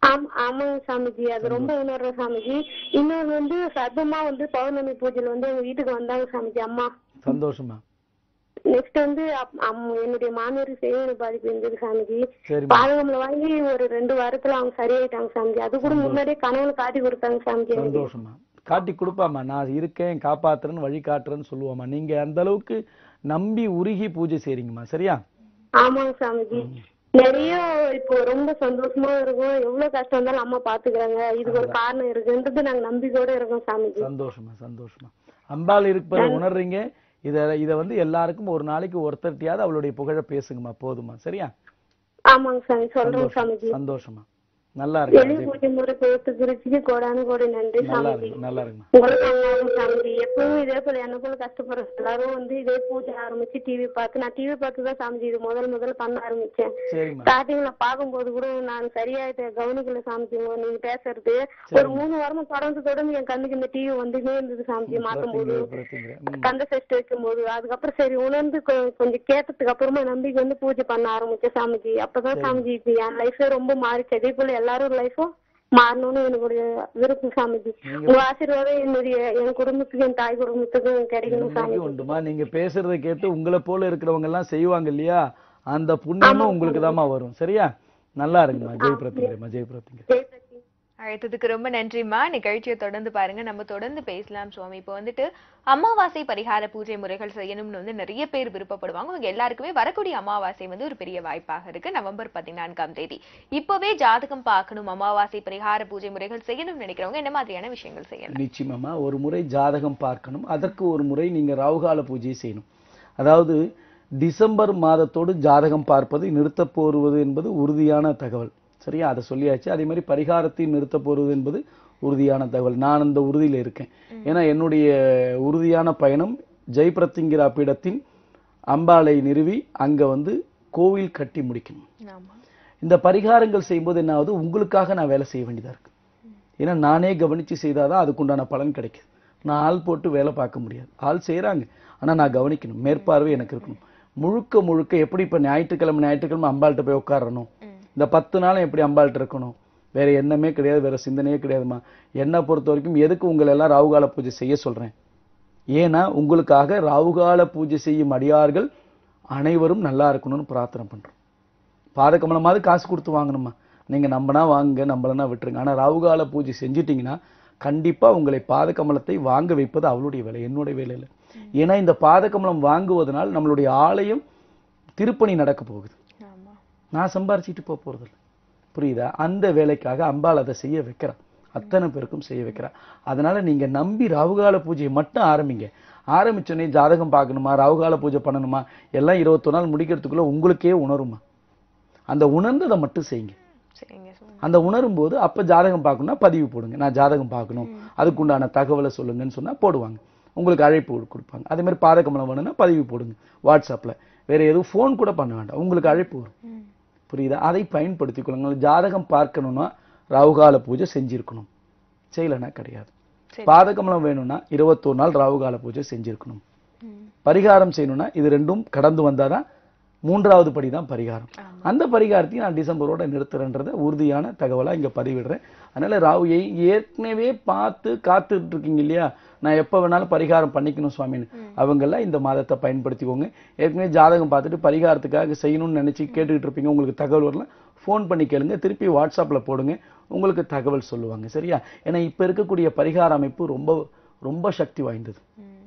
ஆம் ஆமாங்க சாமிஜி அது ரொம்ப உணர்றேன் சாமிஜி இன்னொரு வந்து சர்பமா வந்து பௌர்ணமி பூஜையில வந்து எங்க வீட்டுக்கு வந்தாங்க சாமிஜி அம்மா சந்தோஷமா நெக்ஸ்ட் வந்து அப்- அம்- என்னுடைய மாமியாருக்கு செய்வன பாதிப்பு இருந்தது சாமிஜி சரிம்மா பாதகம்ல வாங்கி ஒரு ரெண்டு வாரத்துல அவங்க சரியாயிட்டாங்க சாமிஜி அது கூட முன்னாடியே கனவுல காட்டி கொடுத்தாங்க சாமிஜி எனக்கு. சந்தோஷமா காட்டி கொடுப்பாம்மா நான் இருக்கேன் காப்பாத்துறேன்னு வழி காட்டுறேன்னு சொல்லுவாம்மா நீங்க அந்த அளவுக்கு நம்பி உருகி பூஜை செய்றீங்கம்மா சரியா ஆமாங்க சாமிஜி நிறைய இப்போ ரொம்ப சந்தோஷமா இருக்கும் எவ்வளவு கஷ்டம் இருந்தாலும் அம்மா பாத்துக்கிறாங்க இதுக்கு ஒரு காரணம் இருக்குன்றது நாங்க நம்பிக்கையோட இருக்கோம் சாமிஜி சந்தோஷமா சந்தோஷமா அம்பாள் இருப்பதை உணர்றீங்க இத இத வந்து எல்லாருக்கும் ஒரு நாளைக்கு ஒருத்தர்ட்டியாவது அவளுடைய புகழ பேசுங்கம்மா போதுமா சரியா ஆமாங்க சாமி சொல்றேன் சந்தோஷம் சாமிஜி சந்தோஷமா நல்லா இருக்கு எளிய பூஜை முறை கொடுத்து குருஜிக்கு கோடானு கோடி நன்றி நல்லா சாமிஜி இருக்கு நல்லா இருக்குமா உங்களுக்கு நல்லாவும் சாமிஜி எப்பவும் இதே போல என்ன போல கஷ்டப்படுற எல்லாரும் வந்து இதே பூஜை ஆரம்பிச்சு டிவி பார்த்து நான் டிவி பார்த்து தான் சாமிஜி இது முதல் முதல்ல பண்ண ஆரம்பிச்சேன் சரிம்மா ஸ்டார்டிங்ல பாக்கும்போது கூட நான் சரியா இதை கவனிக்கல சாமிஜி உங்க நீங்க பேசுறது ஒரு மூணு வாரமா தொடர்ந்து தொடர்ந்து என் கண்ணுக்கு இந்த டிவி வந்துட்டே இருந்தது சாமிஜி மாத்தும் போது பிரச்சனை ம் கந்த சஷ்டி வைக்கும் போது அதுக்கப்புறம் சரி உணர்ந்து கொ- கொஞ்சம் கேட்டதுக்கு அப்புறமா நம்பிக்கை வந்து பூஜை பண்ண ஆரம்பிச்சேன் சாமிஜி அப்பதான் சாமிஜி இது என் லைஃபே ரொம்ப மாறிச்சு அதே போல எல்லாரும் லைஃபும் மாறணும்னு என்னுடைய விருப்பம் சாமிஜி உங்க ஆசீர்வாதம் என்னுடைய என் குடும்பத்துக்கு என் தாய் குடும்பத்துக்கும் கிடைக்கணும் இன்னைக்கு சாமிஜி உண்டுமா நீங்க பேசுறதை கேட்டு உங்களை போல இருக்கிறவங்க எல்லாம் செய்வாங்க இல்லையா அந்த புண்ணியமும் உங்களுக்கு தாம்மா வரும் சரியா நல்லா இருங்கம்மா ஜெய் பிரத்திங்கரம்மா ஜெய் பிரத்திங்கர் ஜெய் சக்தி அழைத்ததுக்கு ரொம்ப நன்றிம்மா நிகழ்ச்சியை தொடர்ந்து பாருங்க நம்ம தொடர்ந்து பேசலாம் சுவாமி இப்போ வந்துட்டு அமாவாசை பரிகார பூஜை முறைகள் செய்யணும்னு வந்து நிறைய பேர் விருப்பப்படுவாங்க அவங்க எல்லாருக்குமே வரக்கூடிய அமாவாசை வந்து ஒரு பெரிய வாய்ப்பாக இருக்கு நவம்பர் பதினான்காம் தேதி இப்பவே ஜாதகம் பார்க்கணும் அமாவாசை பரிகார பூஜை முறைகள் செய்யணும்னு நினைக்கிறவங்க என்ன மாதிரியான விஷயங்கள் செய்யலாம் நிச்சயமாம்மா ஒரு முறை ஜாதகம் பார்க்கணும் அதற்கு ஒரு முறை நீங்க ராவுகால பூஜை செய்யணும் அதாவது டிசம்பர் மாதத்தோடு ஜாதகம் பார்ப்பது நிறுத்தப் போருவது என்பது உறுதியான தகவல் சரியா அதை சொல்லியாச்சு அதே மாதிரி பரிகாரத்தை நிறுத்தப் போருவது என்பது உறுதியான தகவல் நான் அந்த உறுதியில இருக்கேன் ஏன்னா என்னுடைய உறுதியான பயணம் ஜெயபிரத்திங்கிற பீடத்தின் அம்பாளை நிறுவி அங்க வந்து கோவில் கட்டி முடிக்கணும் ஆமா இந்த பரிகாரங்கள் செய்யும்போது என்ன ஆகுது உங்களுக்காக நான் வேலை செய்ய வேண்டியதா இருக்கு ஏன்னா நானே கவனிச்சு செய்தாதான் அதுக்குண்டான பலன் கிடைக்குது நான் ஆள் போட்டு வேலை பார்க்க முடியாது ஆள் செய்றாங்க ஆனா நான் கவனிக்கணும் மேற்பார்வை எனக்கு இருக்கணும் முழுக்க முழுக்க எப்படி இப்ப ஞாயிற்றுக்கிழமை ஞாயிற்றுக்கிழமை அம்பாள்கிட்ட போய் உட்காரணும் இந்த பத்து நாளும் எப்படி அம்பாள்கிட்ட இருக்கணும் வேற எண்ணமே கிடையாது வேற சிந்தனையே கிடையாதும்மா என்னை பொறுத்த வரைக்கும் எதுக்கு உங்களை எல்லாம் ராவுகால பூஜை செய்ய சொல்றேன் ஏன்னா உங்களுக்காக ராவுகால பூஜை செய்யும் அடியார்கள் அனைவரும் நல்லா இருக்கணும்னு பிரார்த்தனை பண்றோம் பாதகமலமாவது காசு கொடுத்து வாங்கணுமா நீங்க நம்பினா வாங்குங்க நம்பலனா விட்டுருங்க ஆனா ராவுகால பூஜை செஞ்சிட்டீங்கன்னா கண்டிப்பா உங்களை பாதகமலத்தை வாங்க வைப்பது அவளுடைய வேலை என்னுடைய வேலை இல்லை ஏன்னா இந்த பாதகமலம் வாங்குவதனால் நம்மளுடைய ஆலயம் திருப்பணி நடக்க போகுது ஆமா நான் சம்பாரிச்சிட்டு போக போறதில்ல புரியுதா அந்த வேலைக்காக அம்பாள் அதை செய்ய வைக்கிறா அத்தனை பேருக்கும் செய்ய வைக்கிறா அதனால நீங்க நம்பி ராவுகால பூஜையை மட்டும் ஆரம்பிங்க ஆரம்பிச்சோடனே ஜாதகம் பார்க்கணுமா ராவுகால பூஜை பண்ணணுமா எல்லாம் இருபத்தொரு நாள் முடிக்கிறதுக்குள்ள உங்களுக்கே உணருமா அந்த உணர்ந்ததை மட்டும் செய்யுங்க சரிங்க சுவாமி அந்த உணரும் போது அப்ப ஜாதகம் பார்க்கணும்னா பதிவு போடுங்க நான் ஜாதகம் பார்க்கணும் அதுக்குண்டான தகவலை சொல்லுங்கன்னு சொன்னா போடுவாங்க உங்களுக்கு அழைப்பு கொடு- கொடுப்பாங்க அதே மாதிரி பாதகமலம் வேணும்னா பதிவு போடுங்க வாட்ஸ்அப்ல வேற எதுவும் ஃபோன் கூட பண்ண வேண்டாம் உங்களுக்கு அழைப்பு வரும் புரியுதா அதை பயன்படுத்திக் கொள்ளுங்கள் ஜாதகம் பார்க்கணும்னா ராவுகால பூஜை செஞ்சிருக்கணும் செய்யலைன்னா கிடையாது சரி. பாதகமலம் வேணும்னா இருபத்தோரு நாள் ராவுகால பூஜை செஞ்சிருக்கணும் பரிகாரம் செய்யணும்னா இது ரெண்டும் கடந்து வந்தாதான் மூன்றாவது படி தான் பரிகாரம் அந்த பரிகாரத்தையும் நான் டிசம்பரோட நிறுத்துறேன்றத உறுதியான தகவலா இங்க பதிவிடுறேன் அதனால ராவுயை ஏற்கனவே பார்த்து காத்துட்டு இருக்கீங்க இல்லையா நான் எப்ப வேணாலும் பரிகாரம் பண்ணிக்கணும் சுவாமின்னு அவங்கெல்லாம் இந்த மாதத்தை பயன்படுத்திக்கோங்க ஏற்கனவே ஜாதகம் பார்த்துட்டு பரிகாரத்துக்காக செய்யணும்னு நினைச்சு கேட்டுக்கிட்டு இருப்பீங்க உங்களுக்கு தகவல் வரலாம் ஃபோன் பண்ணி கேளுங்க திருப்பி வாட்ஸ்அப்ல போடுங்க உங்களுக்கு தகவல் சொல்லுவாங்க சரியா ஏன்னா இப்ப இருக்கக்கூடிய பரிகார அமைப்பு ரொம்ப ரொம்ப சக்தி வாய்ந்தது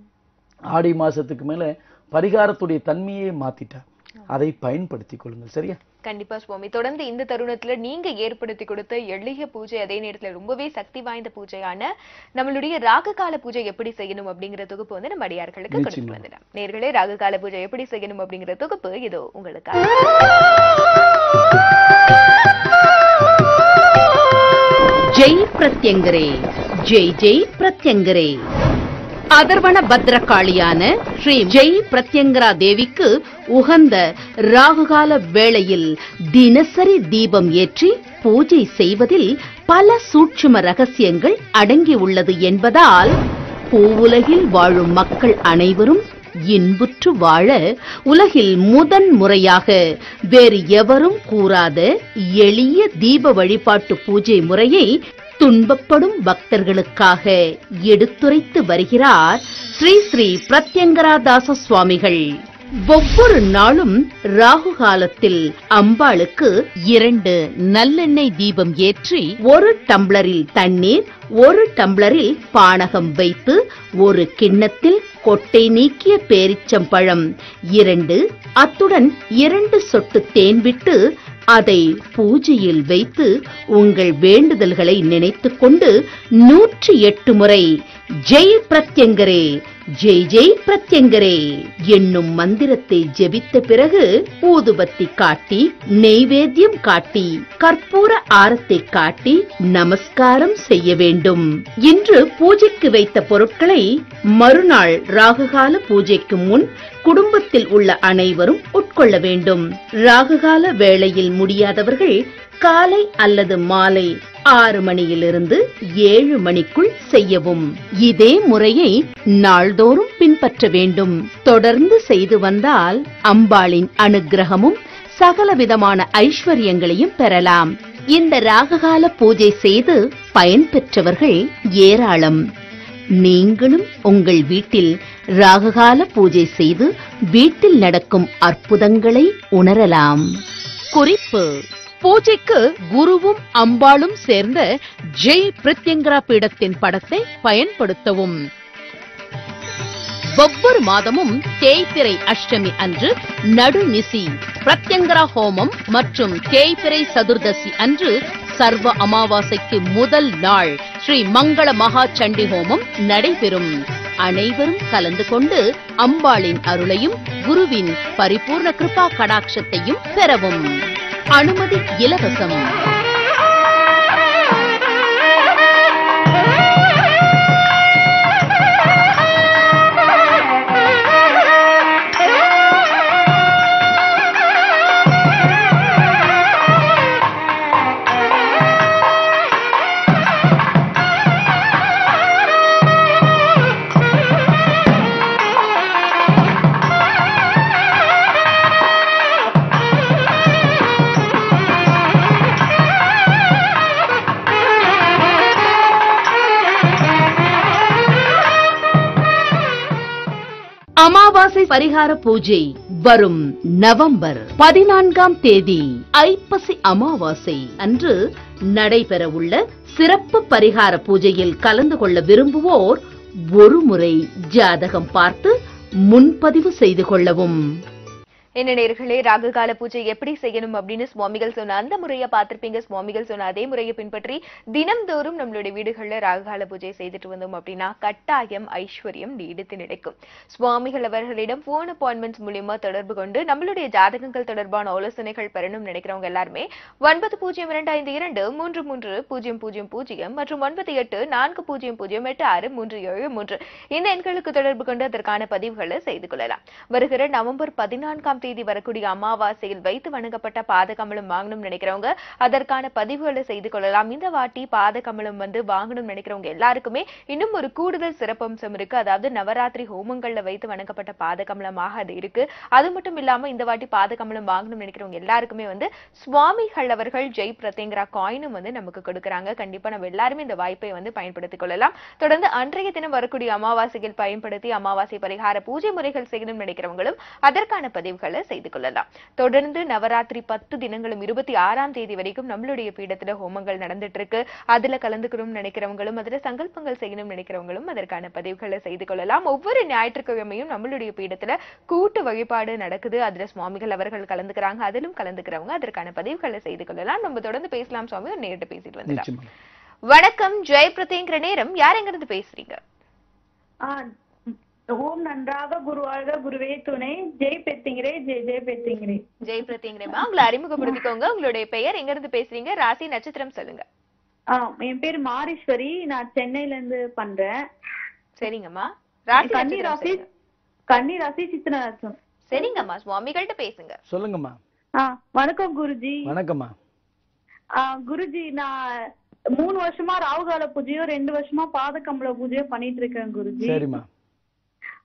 ஆடி மாசத்துக்கு மேல பரிகாரத்துடைய தன்மையே மாத்திட்டா அதை பயன்படுத்திக் கொள்ளுங்கள் சரியா கண்டிப்பா சுவாமி தொடர்ந்து இந்த தருணத்துல நீங்க ஏற்படுத்தி கொடுத்த எளிய பூஜை அதே நேரத்துல ரொம்பவே சக்தி வாய்ந்த பூஜையான நம்மளுடைய ராககால பூஜை எப்படி செய்யணும் அப்படிங்கிற தொகுப்பு வந்து நம்ம அடியார்களுக்கு கொடுத்து நிச்சயமா. வந்துடலாம் நேர்களே ராககால பூஜை எப்படி செய்யணும் அப்படிங்கிற தொகுப்பு இதோ உங்களுக்காக ஜெய் பிரத்யங்கரே ஜெய் ஜெய் பிரத்யங்கரே அதர்வண பத்ரகாளியான ஸ்ரீ ஜெய் பிரத்யங்கரா தேவிக்கு உகந்த ராகுகால வேளையில் தினசரி தீபம் ஏற்றி பூஜை செய்வதில் பல சூட்சும ரகசியங்கள் அடங்கியுள்ளது என்பதால் பூவுலகில் வாழும் மக்கள் அனைவரும் இன்புற்று வாழ உலகில் முதன் முறையாக வேறு எவரும் கூறாத எளிய தீப வழிபாட்டு பூஜை முறையை துன்பப்படும் பக்தர்களுக்காக எடுத்துரைத்து வருகிறார் ஸ்ரீ ஸ்ரீ பிரத்யங்கராதாச சுவாமிகள் ஒவ்வொரு நாளும் ராகு காலத்தில் அம்பாளுக்கு இரண்டு நல்லெண்ணெய் தீபம் ஏற்றி ஒரு டம்ளரில் தண்ணீர் ஒரு டம்ளரில் பானகம் வைத்து ஒரு கிண்ணத்தில் கொட்டை நீக்கிய பேரிச்சம்பழம் இரண்டு அத்துடன் இரண்டு சொட்டு தேன் விட்டு அதை பூஜையில் வைத்து உங்கள் வேண்டுதல்களை நினைத்துக் கொண்டு நூற்றி எட்டு முறை ஜெய் பிரத்யங்கரே ஜெய் ஜெய் பிரத்யங்கரே என்னும் மந்திரத்தை ஜெபித்த பிறகு ஊதுபத்தி காட்டி நெய்வேத்தியம் காட்டி கற்பூர ஆரத்தை காட்டி நமஸ்காரம் செய்ய வேண்டும் இன்று பூஜைக்கு வைத்த பொருட்களை மறுநாள் ராகுகால பூஜைக்கு முன் குடும்பத்தில் உள்ள அனைவரும் உட்கொள்ள வேண்டும் ராகுகால வேளையில் முடியாதவர்கள் காலை அல்லது மாலை ஆறு மணியிலிருந்து ஏழு மணிக்குள் செய்யவும் இதே முறையை நாள்தோறும் பின்பற்ற வேண்டும் தொடர்ந்து செய்து வந்தால் அம்பாளின் அனுக்கிரகமும் சகலவிதமான ஐஸ்வர்யங்களையும் பெறலாம் இந்த ராககால பூஜை செய்து பயன்பெற்றவர்கள் ஏராளம் நீங்களும் உங்கள் வீட்டில் ராககால பூஜை செய்து வீட்டில் நடக்கும் அற்புதங்களை உணரலாம் குறிப்பு பூஜைக்கு குருவும் அம்பாளும் சேர்ந்த ஜெய் பிரத்யங்கரா பீடத்தின் படத்தை பயன்படுத்தவும் ஒவ்வொரு மாதமும் தேய்பிறை அஷ்டமி அன்று நடுநிசி பிரத்யங்கரா ஹோமம் மற்றும் தேய்பிறை சதுர்தசி அன்று சர்வ அமாவாசைக்கு முதல் நாள் ஸ்ரீ மங்கள மகா சண்டி ஹோமம் நடைபெறும் அனைவரும் கலந்து கொண்டு அம்பாளின் அருளையும் குருவின் பரிபூர்ண கிருபா கடாட்சத்தையும் பெறவும் அனுமதி இலவசம் அமாவாசை பரிகார பூஜை வரும் நவம்பர் பதினான்காம் தேதி ஐப்பசி அமாவாசை அன்று நடைபெறவுள்ள சிறப்பு பரிகார பூஜையில் கலந்து கொள்ள விரும்புவோர் ஒருமுறை ஜாதகம் பார்த்து முன்பதிவு செய்து கொள்ளவும் என்ன நேர்களே ராகுகால பூஜை எப்படி செய்யணும் அப்படின்னு சுவாமிகள் சொன்ன அந்த முறையை பார்த்திருப்பீங்க சுவாமிகள் சொன்ன அதே முறையை பின்பற்றி தினம்தோறும் நம்மளுடைய வீடுகள்ல ராகுகால பூஜை செய்துட்டு வந்தோம் அப்படின்னா கட்டாயம் ஐஸ்வர்யம் நீடித்து நிலைக்கும் சுவாமிகள் அவர்களிடம் போன் அப்பாயின்மெண்ட்ஸ் மூலியமா தொடர்பு கொண்டு நம்மளுடைய ஜாதகங்கள் தொடர்பான ஆலோசனைகள் பெறணும்னு நினைக்கிறவங்க எல்லாருமே ஒன்பது பூஜ்ஜியம் இரண்டு ஐந்து இரண்டு மூன்று மூன்று பூஜ்ஜியம் பூஜ்ஜியம் பூஜ்ஜியம் மற்றும் ஒன்பது எட்டு நான்கு பூஜ்ஜியம் பூஜ்ஜியம் எட்டு ஆறு மூன்று ஏழு மூன்று இந்த எண்களுக்கு தொடர்பு கொண்டு அதற்கான பதிவுகளை செய்து கொள்ளலாம் வருகிற நவம்பர் பதினான்காம் தேதி வரக்கூடிய அமாவாசையில் வைத்து வணங்கப்பட்ட பாதகமலம் வாங்கணும்னு நினைக்கிறவங்க அதற்கான பதிவுகளை செய்து கொள்ளலாம் இந்த வாட்டி பாதகமலம் வந்து வாங்கணும்னு நினைக்கிறவங்க எல்லாருக்குமே இன்னும் ஒரு கூடுதல் சிறப்பம்சம் இருக்கு அதாவது நவராத்திரி ஹோமங்கள்ல வைத்து வணங்கப்பட்ட பாதகமலமாக அது இருக்கு அது மட்டும் இல்லாம இந்த வாட்டி பாதகமலம் வாங்கணும்னு நினைக்கிறவங்க எல்லாருக்குமே வந்து சுவாமிகள் அவர்கள் ஜெய் பிரத்யங்கரா காயினும் வந்து நமக்கு கொடுக்குறாங்க கண்டிப்பா நம்ம எல்லாருமே இந்த வாய்ப்பை வந்து பயன்படுத்திக் கொள்ளலாம் தொடர்ந்து அன்றைய தினம் வரக்கூடிய அமாவாசையில் பயன்படுத்தி அமாவாசை பரிகார பூஜை முறைகள் செய்யணும்னு நினைக்கிறவங்களும் அதற்கான பதிவுகளை செய்து கொள்ளலாம் தொடர்ந்து நவராத்திரி பத்து தினங்களும் இருபத்தி ஆறாம் தேதி வரைக்கும் நம்மளுடைய பீடத்துல ஹோமங்கள் நடந்துட்டு இருக்கு அதுல கலந்துக்கணும்னு நினைக்கிறவங்களும் அதுல சங்கல்பங்கள் செய்யணும்னு நினைக்கிறவங்களும் அதற்கான பதிவுகளை செய்து கொள்ளலாம் ஒவ்வொரு ஞாயிற்றுக்கிழமையும் நம்மளுடைய பீடத்துல கூட்டு வழிபாடு நடக்குது அதுல சுவாமிகள் அவர்கள் கலந்துக்கிறாங்க அதிலும் கலந்துக்கிறவங்க அதற்கான பதிவுகளை செய்து கொள்ளலாம் நம்ம தொடர்ந்து பேசலாம் சுவாமி ஒரு நேரிட்டு பேசிட்டு வந்துடலாம் நிச்சயமா வணக்கம் ஜெய் பிரதேங்கிற நேரம் யார் எங்க இருந்து பேசுறீங்க ஆ, ஓம் நன்றாக குருவாழ்க குருவே துணை ஜெய் பெத்திங்கிறே ஜெய் ஜெய் பெத்திங்கிறே ஜெய் பிரதேங்கிறேமா உங்களை அறிமுகப்படுத்திக்கோங்க உங்களுடைய பெயர் எங்க இருந்து பேசுறீங்க ராசி நட்சத்திரம் சொல்லுங்க ஆ என் பேர் மாரீஸ்வரி நான் சென்னையில இருந்து பண்றேன் சரிங்கம்மா ராசி கன்னி நட்சத்திரம் ராசி சொல்லுங்க. கன்னி ராசி சித்திர நட்சத்திரம் சரிங்கம்மா சுவாமிகள்ட்ட பேசுங்க சொல்லுங்கம்மா ஆ வணக்கம் குருஜி வணக்கம்மா ஆ குருஜி நான் மூணு வருஷமா ராவுகால பூஜையோ ரெண்டு வருஷமா பாதகம்பள பூஜையோ பண்ணிட்டு இருக்கேன் குருஜி சரிம்மா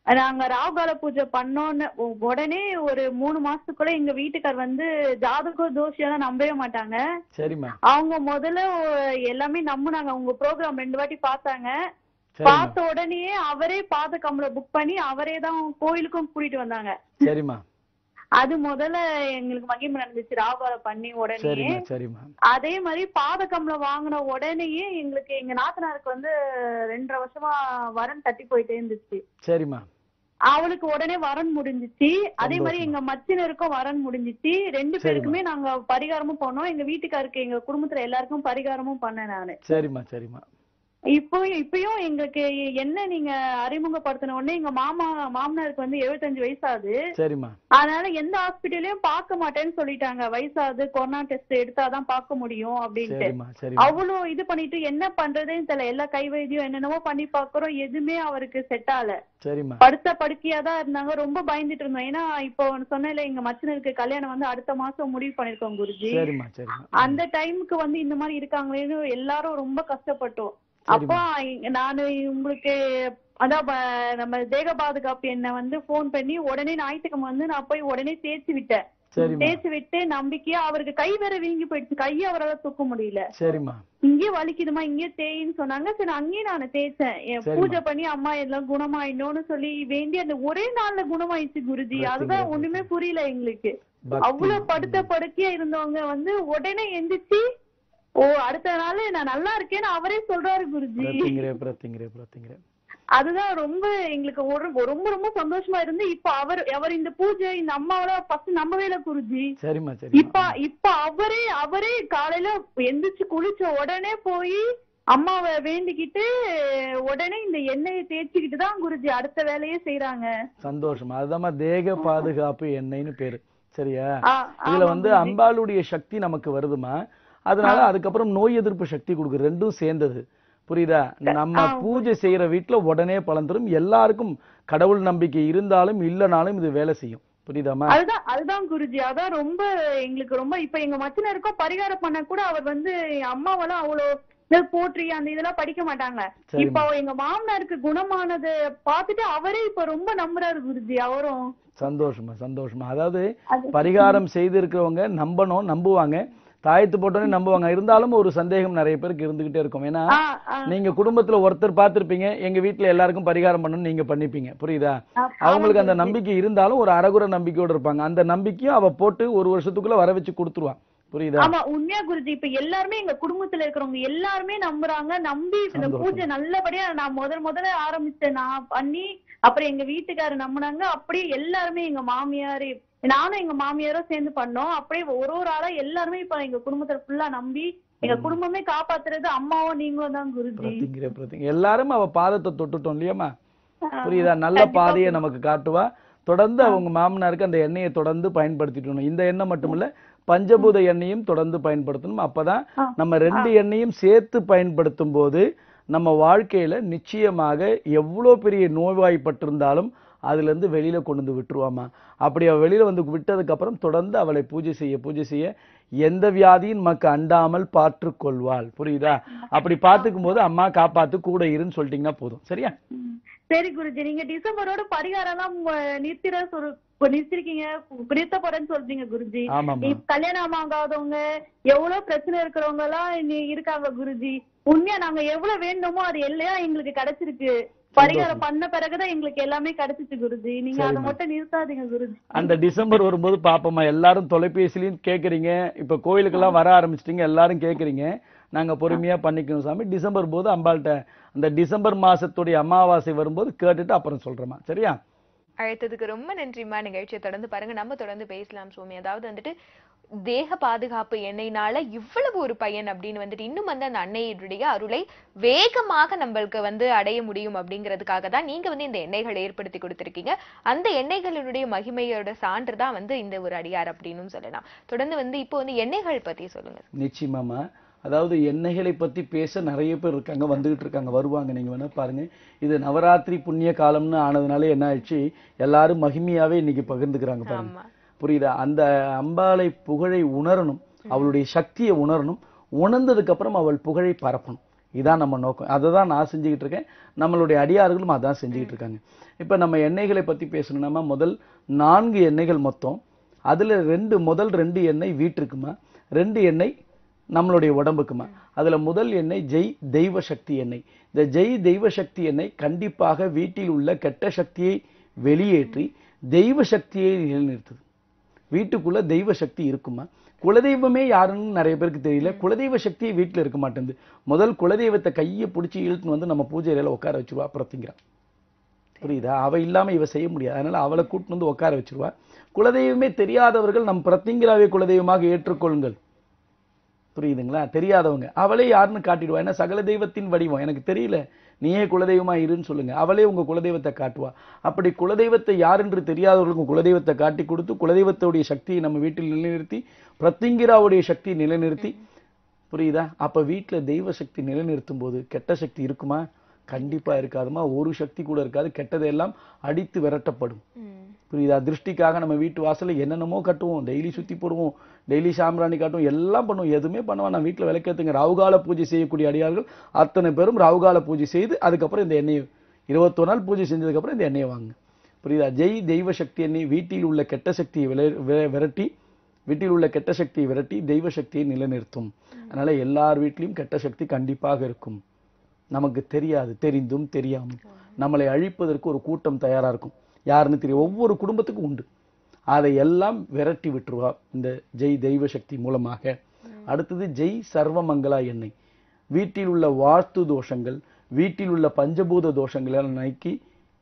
நாங்க ராகுகால பூஜை பண்ணோன்னு உ- உடனே ஒரு மூணு மாசத்துக்குள்ள எங்க வீட்டுக்கார் வந்து ஜாதக தோஷியெல்லாம் நம்பவே மாட்டாங்க சரிம்மா அவங்க முதல்ல ஒ- எல்லாமே நம்புனாங்க உங்க ப்ரோக்ராம் ரெண்டு வாட்டி பார்த்தாங்க சரிம்மா பார்த்த உடனே அவரே பாத கம்பள புக் பண்ணி அவரே தான் கோயிலுக்கும் கூட்டிட்டு வந்தாங்க சரிம்மா அது முதல்ல எங்களுக்கு மகிமை நடந்துச்சு ராகுகால பண்ணி உடனே சரிம்மா சரிம்மா அதே மாதிரி பாத கம்பளம் வாங்கின உடனேயே எங்களுக்கு எங்க நாத்தனாருக்கு வந்து ரெண்டரை வருஷமா வரன் தட்டி போயிட்டே இருந்துச்சு சரிம்மா அவளுக்கு உடனே வரன் முடிஞ்சிச்சு அதே மாதிரி சந்தோஷம். எங்க மச்சினருக்கும் வரன் முடிஞ்சிச்சு ரெண்டு சரிம்மா. பேருக்குமே நாங்க பரிகாரமும் பண்ணோம் எங்க வீட்டுக்காருக்கு எங்க குடும்பத்துல எல்லாருக்கும் பரிகாரமும் பண்ணேன் நானு சரிம்மா சரிம்மா இப்போ இப்பயும் எங்களுக்கு என்ன நீங்க அறிமுகப்படுத்தின உடனே எங்க மாமா மாமனாருக்கு வந்து எழுபத்தஞ்சு வயசாகுது சரிம்மா அதனால எந்த ஹாஸ்பிட்டலையும் பார்க்க மாட்டேன்னு சொல்லிட்டாங்க வயசாகுது கொரோனா டெஸ்ட் எடுத்தாதான் பார்க்க முடியும் அப்படின்ட்டு சரிம்மா சரிம்மா அவ்வளோ இது பண்ணிட்டு என்ன பண்றதுன்னு தெரியல எல்லா கை வைத்தியம் என்னென்னவோ பண்ணி பாக்குறோம் எதுவுமே அவருக்கு செட் ஆகல சரிம்மா படுத்த படுக்கையா தான் இருந்தாங்க ரொம்ப பயந்துட்டு இருந்தோம் ஏன்னா இப்போ சொன்னேன்ல எங்க மச்சனருக்கு கல்யாணம் வந்து அடுத்த மாசம் முடிவு பண்ணிருக்கோம் குருஜி சரிம்மா சரிம்மா அந்த டைமுக்கு வந்து இந்த மாதிரி இருக்காங்களேன்னு எல்லாரும் ரொம்ப கஷ்டப்பட்டோம் சரிம்மா. அப்போ இ- நானு உங்களுக்கு அதான் ப- நம்ம தேக பாதுகாப்பு என்ன வந்து போன் பண்ணி உடனே ஞாயிற்றுக்கிழமை வந்து நான் போய் உடனே தேய்ச்சி விட்டேன் சரிம்மா தேய்ச்சி விட்டு நம்பிக்கையா அவருக்கு கை வேற வீங்கி போயிடுச்சு கையை அவரால தூக்க முடியல சரிம்மா இங்கே வலிக்குதுமா இங்கே தேயின்னு சொன்னாங்க சரி அங்கேயும் நான் தேய்ச்சேன் என் சரிம்மா. பூஜை பண்ணி அம்மா எல்லாம் குணமாயிடணும்னு சொல்லி வேண்டி அந்த ஒரே நாள்ல குணமாயிடுச்சு குருஜி பார்த்தீங்களா, அதுதான் ஒண்ணுமே புரியல எங்களுக்கு பக்தி. அவ்வளவு படுத்த படுக்கையா இருந்தவங்க வந்து உடனே எந்திரிச்சு ஓ அடுத்த நாள் நான் நல்லா இருக்கேன்னு அவரே சொல்றாரு குருஜி பிரத்திங்கிறே பிரத்திங்கிறே பிரத்திங்கிறே அதுதான் ரொம்ப எங்களுக்கு ஒரு ரொம்ப ரொம்ப சந்தோஷமா இருந்து இப்ப அவர் அவர் இந்த பூஜை இந்த அம்மாவோட ஃபர்ஸ்ட் நம்பவே இல்ல குருஜி சரிம்மா இப்ப சரிம்மா இப்ப அவரே அவரே காலையில எந்திரிச்சு குளிச்ச உடனே போய் அம்மாவை வேண்டிக்கிட்டு உடனே இந்த எண்ணெயை தேய்ச்சிக்கிட்டு தான் குருஜி அடுத்த வேலையே செய்யறாங்க சந்தோஷம் அதுதாம்மா தேக பாதுகாப்பு எண்ணெய்னு பேரு சரியா ஆ, இதுல ஆமா வந்து குருஜி. அம்பாளுடைய சக்தி நமக்கு வருதுமா அதனால அதுக்கப்புறம் நோய் எதிர்ப்பு சக்தி கொடுக்கு ரெண்டும் சேர்ந்தது புரியுதா நம்ம ஆ, பூஜை செய்யற வீட்டுல உடனே பலன் தரும் எல்லாருக்கும் கடவுள் நம்பிக்கை இருந்தாலும் இல்லனாலும் இது வேலை செய்யும் புரியுதாம்மா அதுதான் அதுதான் குருஜி அதான் ரொம்ப எங்களுக்கு ரொம்ப இப்ப எங்க மச்சினருக்கும் பரிகாரம் பண்ண கூட அவர் வந்து என் அம்மாவெல்லாம் அவ்வளவு இந்த போற்றி அந்த இதெல்லாம் படிக்க மாட்டாங்க சரிம்மா. இப்போ எங்க மாமனாருக்கு குணமானதை பார்த்துட்டு அவரே இப்ப ரொம்ப நம்புறாரு குருஜி அவரும் சந்தோஷமா சந்தோஷமா அதாவது அது- பரிகாரம் செய்து இருக்கிறவங்க நம்பணும் நம்புவாங்க தாயத்து போட்டோன்னே நம்புவாங்க இருந்தாலும் ஒரு சந்தேகம் நிறைய பேருக்கு இருந்துகிட்டே இருக்கும் ஏன்னா ஆ, ஆ. நீங்க குடும்பத்துல ஒருத்தர் பார்த்திருப்பீங்க எங்க வீட்ல எல்லாருக்கும் பரிகாரம் பண்ணணும்னு நீங்க பண்ணிப்பீங்க புரியுதா ஆ, அவங்களுக்கு அந்த ஆமா குருஜி. நம்பிக்கை இருந்தாலும் ஒரு அறகுற நம்பிக்கையோட இருப்பாங்க அந்த நம்பிக்கையும் அவ போட்டு ஒரு வருஷத்துக்குள்ள வர வச்சு கொடுத்துருவான் புரியுதா ஆமா உண்மையா குருஜி இப்ப எல்லாருமே எங்க குடும்பத்துல இருக்கிறவங்க எல்லாருமே நம்புறாங்க நம்பி இந்த சந்தோஷம். பூஜை நல்லபடியா நான் முதல் முதல்ல ஆரம்பிச்சேன் நான் பண்ணி அப்புறம் எங்க வீட்டுக்காரர் நம்புனாங்க அப்படியே எல்லாருமே எங்க மாமியாரு நானும் எங்க மாமியாரும் சேர்ந்து பண்ணோம் அப்படியே ஒரு ஒரு ஆளா எல்லாருமே இப்ப எங்க குடும்பத்துல ஃபுல்லா நம்பி எங்க குடும்பமே காப்பாத்துறது அம்மாவும் நீங்களும் தான் குருஜி பிரதிங்கிற பிரதிங்க எல்லாரும் அவ பாதத்தை தொட்டுட்டோம் இல்லையாம்மா ஆ, புரியுதா நல்ல கண்டிப்பா பாதையை நமக்கு காட்டுவா தொடர்ந்து அவங்க மாமனாருக்கு அந்த எண்ணெயை தொடர்ந்து பயன்படுத்திட்டு இந்த எண்ணெய் மட்டும் இல்ல பஞ்சபூத எண்ணெயும் தொடர்ந்து பயன்படுத்தணும் அப்பதான் ஆ. நம்ம ரெண்டு எண்ணெயும் சேர்த்து பயன்படுத்தும் போது நம்ம வாழ்க்கையில நிச்சயமாக எவ்வளோ பெரிய நோய்வாய்ப்பட்டிருந்தாலும் அதுல இருந்து வெளியில கொண்டு வந்து விட்டுருவாமா அப்படி அவ வெளியில வந்து விட்டதுக்கு அப்புறம் தொடர்ந்து அவளை பூஜை செய்ய பூஜை செய்ய எந்த வியாதியும் நமக்கு அண்டாமல் பார்த்துக் கொள்வாள் புரியுதா அப்படி பார்த்துக்கும் போது அம்மா காப்பாத்து கூட இருன்னு சொல்லிட்டீங்கன்னா போதும் சரியா ம். சரி குருஜி நீங்க டிசம்பரோட பரிகாரம் எல்லாம் நிறுத்திட சொல் நிறுத்திருக்கீங்க நிறுத்த போறேன்னு சொல்றீங்க குருஜி ஆமாம்மா இப்ப கல்யாணம் ஆகாதவங்க எவ்வளவு பிரச்சனை இருக்கிறவங்க எல்லாம் இனி இருக்காங்க குருஜி உண்மையா நாங்க எவ்வளவு வேணுமோ அது எல்லாம் எங்களுக்கு கிடைச்சிருக்கு பரிகாரம் பண்ண பிறகுதான் எங்களுக்கு எல்லாமே கிடைச்சிச்சு குருஜி நீங்க அதை சரிம்மா. மட்டும் நிறுத்தாதீங்க குருஜி அந்த டிசம்பர் வரும்போது பாப்போம்மா எல்லாரும் தொலைபேசிலையும் கேக்குறீங்க இப்ப கோயிலுக்கெல்லாம் வர ஆரம்பிச்சிட்டீங்க எல்லாரும் கேக்குறீங்க நாங்க பொறுமையா பண்ணிக்கணும் சாமி டிசம்பர் போது அம்பாள்கிட்ட அந்த டிசம்பர் மாசத்துடைய அமாவாசை வரும்போது கேட்டுட்டு அப்புறம் சொல்றேம்மா சரியா அழைத்ததுக்கு ரொம்ப நன்றிம்மா நிகழ்ச்சியை தொடர்ந்து பாருங்க நம்ம தொடர்ந்து பேசலாம் சுவாமி அதாவது வந்துட்டு தேக பாதுகாப்பு எண்ணெய்னால இவ்வளவு ஒரு பயன் அப்படின்னு வந்துட்டு இன்னும் வந்து அந்த அன்னையுடைய அருளை வேகமாக நம்மளுக்கு வந்து அடைய முடியும் அப்படிங்கிறதுக்காக தான் நீங்க வந்து இந்த எண்ணெய்களை ஏற்படுத்தி கொடுத்திருக்கீங்க அந்த எண்ணெய்களுடைய மகிமையோட சான்று தான் வந்து இந்த ஒரு அடியார் அப்படின்னு சொல்லலாம் தொடர்ந்து வந்து இப்போ வந்து எண்ணெய்கள் பத்தி சொல்லுங்க நிச்சயமாமா அதாவது எண்ணெய்களை பத்தி பேச நிறைய பேர் இருக்காங்க வந்துகிட்டு இருக்காங்க வருவாங்க நீங்க வேணா பாருங்க இது நவராத்திரி புண்ணிய காலம்னு ஆனதுனால என்ன ஆயிடுச்சு எல்லாரும் மகிமையாவே இன்னைக்கு பகிர்ந்துக்கிறாங்க பாருங்க ஆமா புரியுதா அந்த அம்பாளை புகழை உணரணும் அவளுடைய சக்தியை உணரணும் உணர்ந்ததுக்கு அப்புறம் அவள் புகழை பரப்பணும் இதான் நம்ம நோக்கம் அதை தான் நான் செஞ்சுக்கிட்டு இருக்கேன் நம்மளுடைய அடியார்களும் அதான் செஞ்சுக்கிட்டு இருக்காங்க இப்ப நம்ம எண்ணெய்களை பத்தி பேசணும்னா முதல் நான்கு எண்ணெய்கள் மொத்தம் அதுல ரெண்டு முதல் ரெண்டு எண்ணெய் வீட்டிற்குமா ரெண்டு எண்ணெய் நம்மளுடைய உடம்புக்குமா அதுல முதல் எண்ணெய் ஜெய் தெய்வ சக்தி எண்ணெய் இந்த ஜெய் தெய்வ சக்தி எண்ணெய் கண்டிப்பாக வீட்டில் உள்ள கெட்ட சக்தியை வெளியேற்றி தெய்வ சக்தியை நிலைநிறுத்துது வீட்டுக்குள்ள தெய்வ சக்தி இருக்குமா குலதெய்வமே யாருன்னு நிறைய பேருக்கு தெரியல குலதெய்வ சக்தியே வீட்டுல இருக்க மாட்டேங்குது முதல் குலதெய்வத்தை கையை பிடிச்சி இழுத்துன்னு வந்து நம்ம பூஜை அறையில உட்கார வச்சிருவா பிரத்திங்கிறா புரியுதா அவ இல்லாம இவ செய்ய முடியாது அதனால அவளை கூட்டிட்டு வந்து உட்கார வச்சிருவா குலதெய்வமே தெரியாதவர்கள் நம் பிரத்திங்கராவே குலதெய்வமாக ஏற்றுக்கொள்ளுங்கள் புரியுதுங்களா தெரியாதவங்க அவளே யாருன்னு காட்டிடுவா ஏன்னா சகல தெய்வத்தின் வடிவம் எனக்கு தெரியல நீயே குலதெய்வமா இருன்னு சொல்லுங்க அவளே உங்க குலதெய்வத்தை காட்டுவா அப்படி குலதெய்வத்தை யார் என்று தெரியாதவர்களுக்கு குலதெய்வத்தை காட்டி கொடுத்து குலதெய்வத்துடைய சக்தியை நம்ம வீட்டில் நிலைநிறுத்தி பிரத்திங்கிராவுடைய சக்தியை நிலைநிறுத்தி புரியுதா அப்ப வீட்டுல தெய்வ சக்தி நிலைநிறுத்தும் போது கெட்ட சக்தி இருக்குமா கண்டிப்பா இருக்காதுமா ஒரு சக்தி கூட இருக்காது கெட்டதெல்லாம் அடித்து விரட்டப்படும் புரியுதா திருஷ்டிக்காக நம்ம வீட்டு வாசல்ல என்னென்னமோ கட்டுவோம் டெய்லி சுத்தி போடுவோம் டெய்லி சாம்பிராணி காட்டுவோம் எல்லாம் பண்ணுவோம் எதுவுமே பண்ணுவோம் நான் வீட்டுல விளக்கேத்துங்க ராவுகால பூஜை செய்யக்கூடிய அடியார்கள் அத்தனை பேரும் ராவுகால பூஜை செய்து அதுக்கப்புறம் இந்த எண்ணெயை இருபத்தொரு நாள் பூஜை செஞ்சதுக்கு அப்புறம் இந்த எண்ணெயை வாங்க புரியுதா ஜெய் தெய்வ சக்தி எண்ணெய் வீட்டில் உள்ள கெட்ட சக்தியை வில- வி- விரட்டி வீட்டில் உள்ள கெட்ட சக்தியை விரட்டி தெய்வ சக்தியை நிலைநிறுத்தும் அதனால எல்லார் வீட்லயும் கெட்ட சக்தி கண்டிப்பாக இருக்கும் நமக்கு தெரியாது தெரிந்தும் தெரியாமல் நம்மளை அழிப்பதற்கு ஒரு கூட்டம் தயாரா இருக்கும் யாருன்னு தெரியும் ஒவ்வொரு குடும்பத்துக்கும் உண்டு அதை எல்லாம் விரட்டி விட்டுருவா இந்த ஜெய் தெய்வ சக்தி மூலமாக அடுத்தது ஜெய் சர்வமங்களா எண்ணெய் வீட்டில் உள்ள வாஸ்து தோஷங்கள் வீட்டில் உள்ள பஞ்சபூத தோஷங்களை எல்லாம் நீக்கி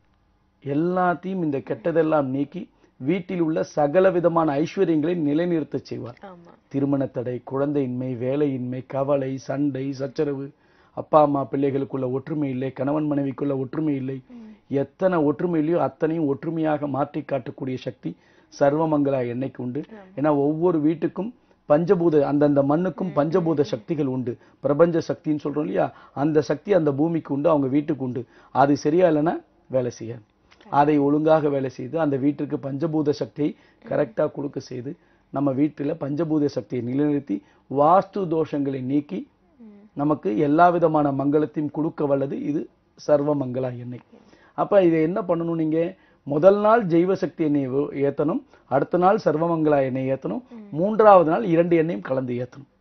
எல்லாத்தையும் இந்த கெட்டதெல்லாம் நீக்கி வீட்டில் உள்ள சகல விதமான ஐஸ்வர்யங்களை நிலைநிறுத்தச் செய்வார் ஆமா திருமண தடை குழந்தையின்மை வேலையின்மை கவலை சண்டை சச்சரவு அப்பா அம்மா பிள்ளைகளுக்குள்ள ஒற்றுமை இல்லை கணவன் மனைவிக்குள்ள ஒற்றுமை இல்லை எத்தனை ஒற்றுமை இல்லையோ அத்தனையும் ஒற்றுமையாக மாற்றி காட்டக்கூடிய சக்தி சர்வமங்களா எண்ணெய்க்கு உண்டு ஏன்னா ஒவ்வொரு வீட்டுக்கும் பஞ்சபூத அந்தந்த மண்ணுக்கும் பஞ்சபூத சக்திகள் உண்டு பிரபஞ்ச சக்தின்னு சொல்றோம் இல்லையா அந்த சக்தி அந்த பூமிக்கு உண்டு அவங்க வீட்டுக்கு உண்டு அது சரியா இல்லைன்னா வேலை செய்யாது அதை ஒழுங்காக வேலை செய்து அந்த வீட்டிற்கு பஞ்சபூத சக்தியை கரெக்டா கொடுக்க செய்து நம்ம வீட்டுல பஞ்சபூத சக்தியை நிலைநிறுத்தி வாஸ்து தோஷங்களை நீக்கி நமக்கு எல்லா விதமான மங்களத்தையும் கொடுக்க வல்லது இது சர்வ மங்களா எண்ணெய் அப்ப இதை என்ன பண்ணணும் நீங்க முதல் நாள் ஜெய்வ சக்தி எண்ணெய் வு- ஏத்தணும் அடுத்த நாள் சர்வமங்களா எண்ணெய் ஏத்தணும் மூன்றாவது நாள் இரண்டு எண்ணெயும் கலந்து ஏத்தணும்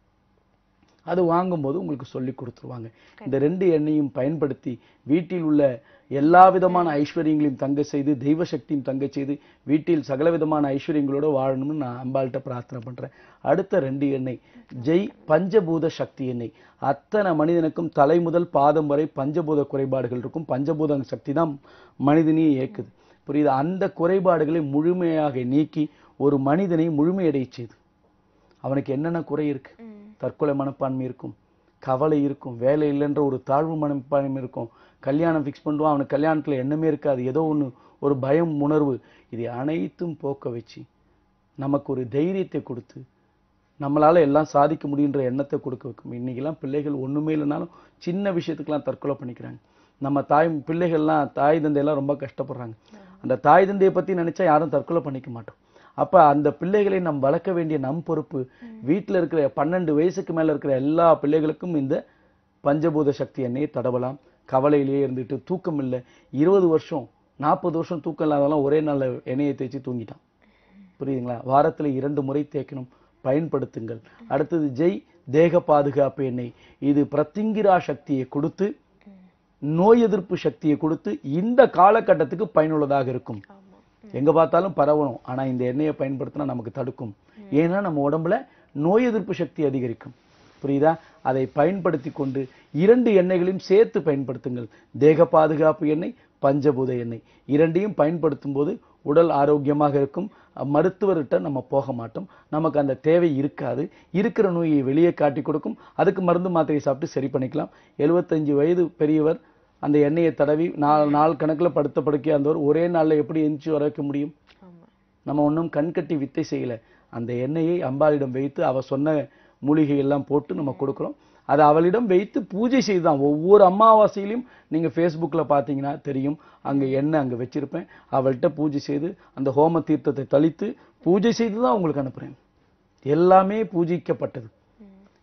அது வாங்கும்போது உங்களுக்கு சொல்லி கொடுத்துருவாங்க இந்த ரெண்டு எண்ணெயும் பயன்படுத்தி வீட்டில் உள்ள எல்லா விதமான ஐஸ்வர்யங்களையும் தங்க செய்து தெய்வ சக்தியும் தங்க செய்து வீட்டில் சகல விதமான ஐஸ்வர்யங்களோட வாழணும்னு நான் அம்பாள்கிட்ட பிரார்த்தனை பண்றேன் அடுத்த ரெண்டு எண்ணெய் ஜெய் பஞ்சபூத சக்தி எண்ணெய் அத்தனை மனிதனுக்கும் தலை முதல் பாதம் வரை பஞ்சபூத குறைபாடுகள் இருக்கும் பஞ்சபூத சக்தி தான் மனிதனையே இயக்குது புரியுது அந்த குறைபாடுகளை முழுமையாக நீக்கி ஒரு மனிதனை முழுமையடைய செய்து அவனுக்கு என்னென்ன குறை இருக்கு தற்கொலை மனப்பான்மை இருக்கும் கவலை இருக்கும் வேலை இல்லைன்ற ஒரு தாழ்வு மனப்பான்மை இருக்கும் கல்யாணம் ஃபிக்ஸ் பண்ணுவான் அவனுக்கு கல்யாணத்துல எண்ணமே இருக்காது ஏதோ ஒண்ணு ஒரு பயம் உணர்வு இதை அனைத்தும் போக்க வச்சு நமக்கு ஒரு தைரியத்தை கொடுத்து நம்மளால எல்லாம் சாதிக்க முடியுன்ற எண்ணத்தை கொடுக்க வைக்கும் இன்னைக்கெல்லாம் பிள்ளைகள் ஒண்ணுமே இல்லைனாலும் சின்ன விஷயத்துக்கெல்லாம் தற்கொலை பண்ணிக்கிறாங்க நம்ம தாய் பிள்ளைகள்லாம் தாய் தந்தையெல்லாம் ரொம்ப கஷ்டப்படுறாங்க அந்த தாய் தந்தையை பத்தி நினைச்சா யாரும் தற்கொலை பண்ணிக்க மாட்டோம் அப்ப அந்த பிள்ளைகளை நாம் வளர்க்க வேண்டிய நம் பொறுப்பு வீட்டுல இருக்கிற பன்னெண்டு வயசுக்கு மேல இருக்கிற எல்லா பிள்ளைகளுக்கும் இந்த பஞ்சபூத சக்தி எண்ணெயை தடவலாம் கவலையிலேயே இருந்துட்டு தூக்கம் இல்லை இருபது வருஷம் நாற்பது வருஷம் தூக்கம் இல்லாதவெல்லாம் ஒரே நாள்ல எண்ணெயை தேய்ச்சி தூங்கிட்டான் புரியுதுங்களா வாரத்துல இரண்டு முறை தேய்க்கணும் பயன்படுத்துங்கள் அடுத்தது ஜெய் தேக பாதுகாப்பு எண்ணெய் இது பிரத்திங்கிரா சக்தியை கொடுத்து நோய் எதிர்ப்பு சக்தியை கொடுத்து இந்த காலகட்டத்துக்கு பயனுள்ளதாக இருக்கும் எங்க பார்த்தாலும் பரவணும் ஆனா இந்த எண்ணெயை பயன்படுத்தினா நமக்கு தடுக்கும் ஏன்னா நம்ம உடம்புல நோய் எதிர்ப்பு சக்தி அதிகரிக்கும் புரியுதா அதை பயன்படுத்தி கொண்டு இரண்டு எண்ணெய்களையும் சேர்த்து பயன்படுத்துங்கள் தேக பாதுகாப்பு எண்ணெய் பஞ்சபூத எண்ணெய் இரண்டையும் பயன்படுத்தும் போது உடல் ஆரோக்கியமாக இருக்கும் மருத்துவர்கிட்ட நம்ம போக மாட்டோம் நமக்கு அந்த தேவை இருக்காது இருக்கிற நோயை வெளியே காட்டி கொடுக்கும் அதுக்கு மருந்து மாத்திரை சாப்பிட்டு சரி பண்ணிக்கலாம் எழுபத்தஞ்சு வயது பெரியவர் அந்த எண்ணெயை தடவி நாலு நாள் கணக்குல படுத்த படுக்கையா இருந்தவர் ஒரே நாள்ல எப்படி எந்திரிச்சு வர வைக்க முடியும் நம்ம ஒன்றும் கண்கட்டி வித்தை செய்யல அந்த எண்ணெயை அம்பாளிடம் வைத்து அவ சொன்ன மூலிகை எல்லாம் போட்டு நம்ம கொடுக்குறோம் அதை அவளிடம் வைத்து பூஜை செய்துதான் ஒவ்வொரு அமாவாசையிலையும் நீங்க Facebookல பார்த்தீங்கன்னா தெரியும் அங்க எண்ணெய் அங்க வச்சிருப்பேன் அவள்கிட்ட பூஜை செய்து அந்த ஹோம தீர்த்தத்தை தளித்து பூஜை செய்து தான் உங்களுக்கு அனுப்புறேன் எல்லாமே பூஜிக்கப்பட்டது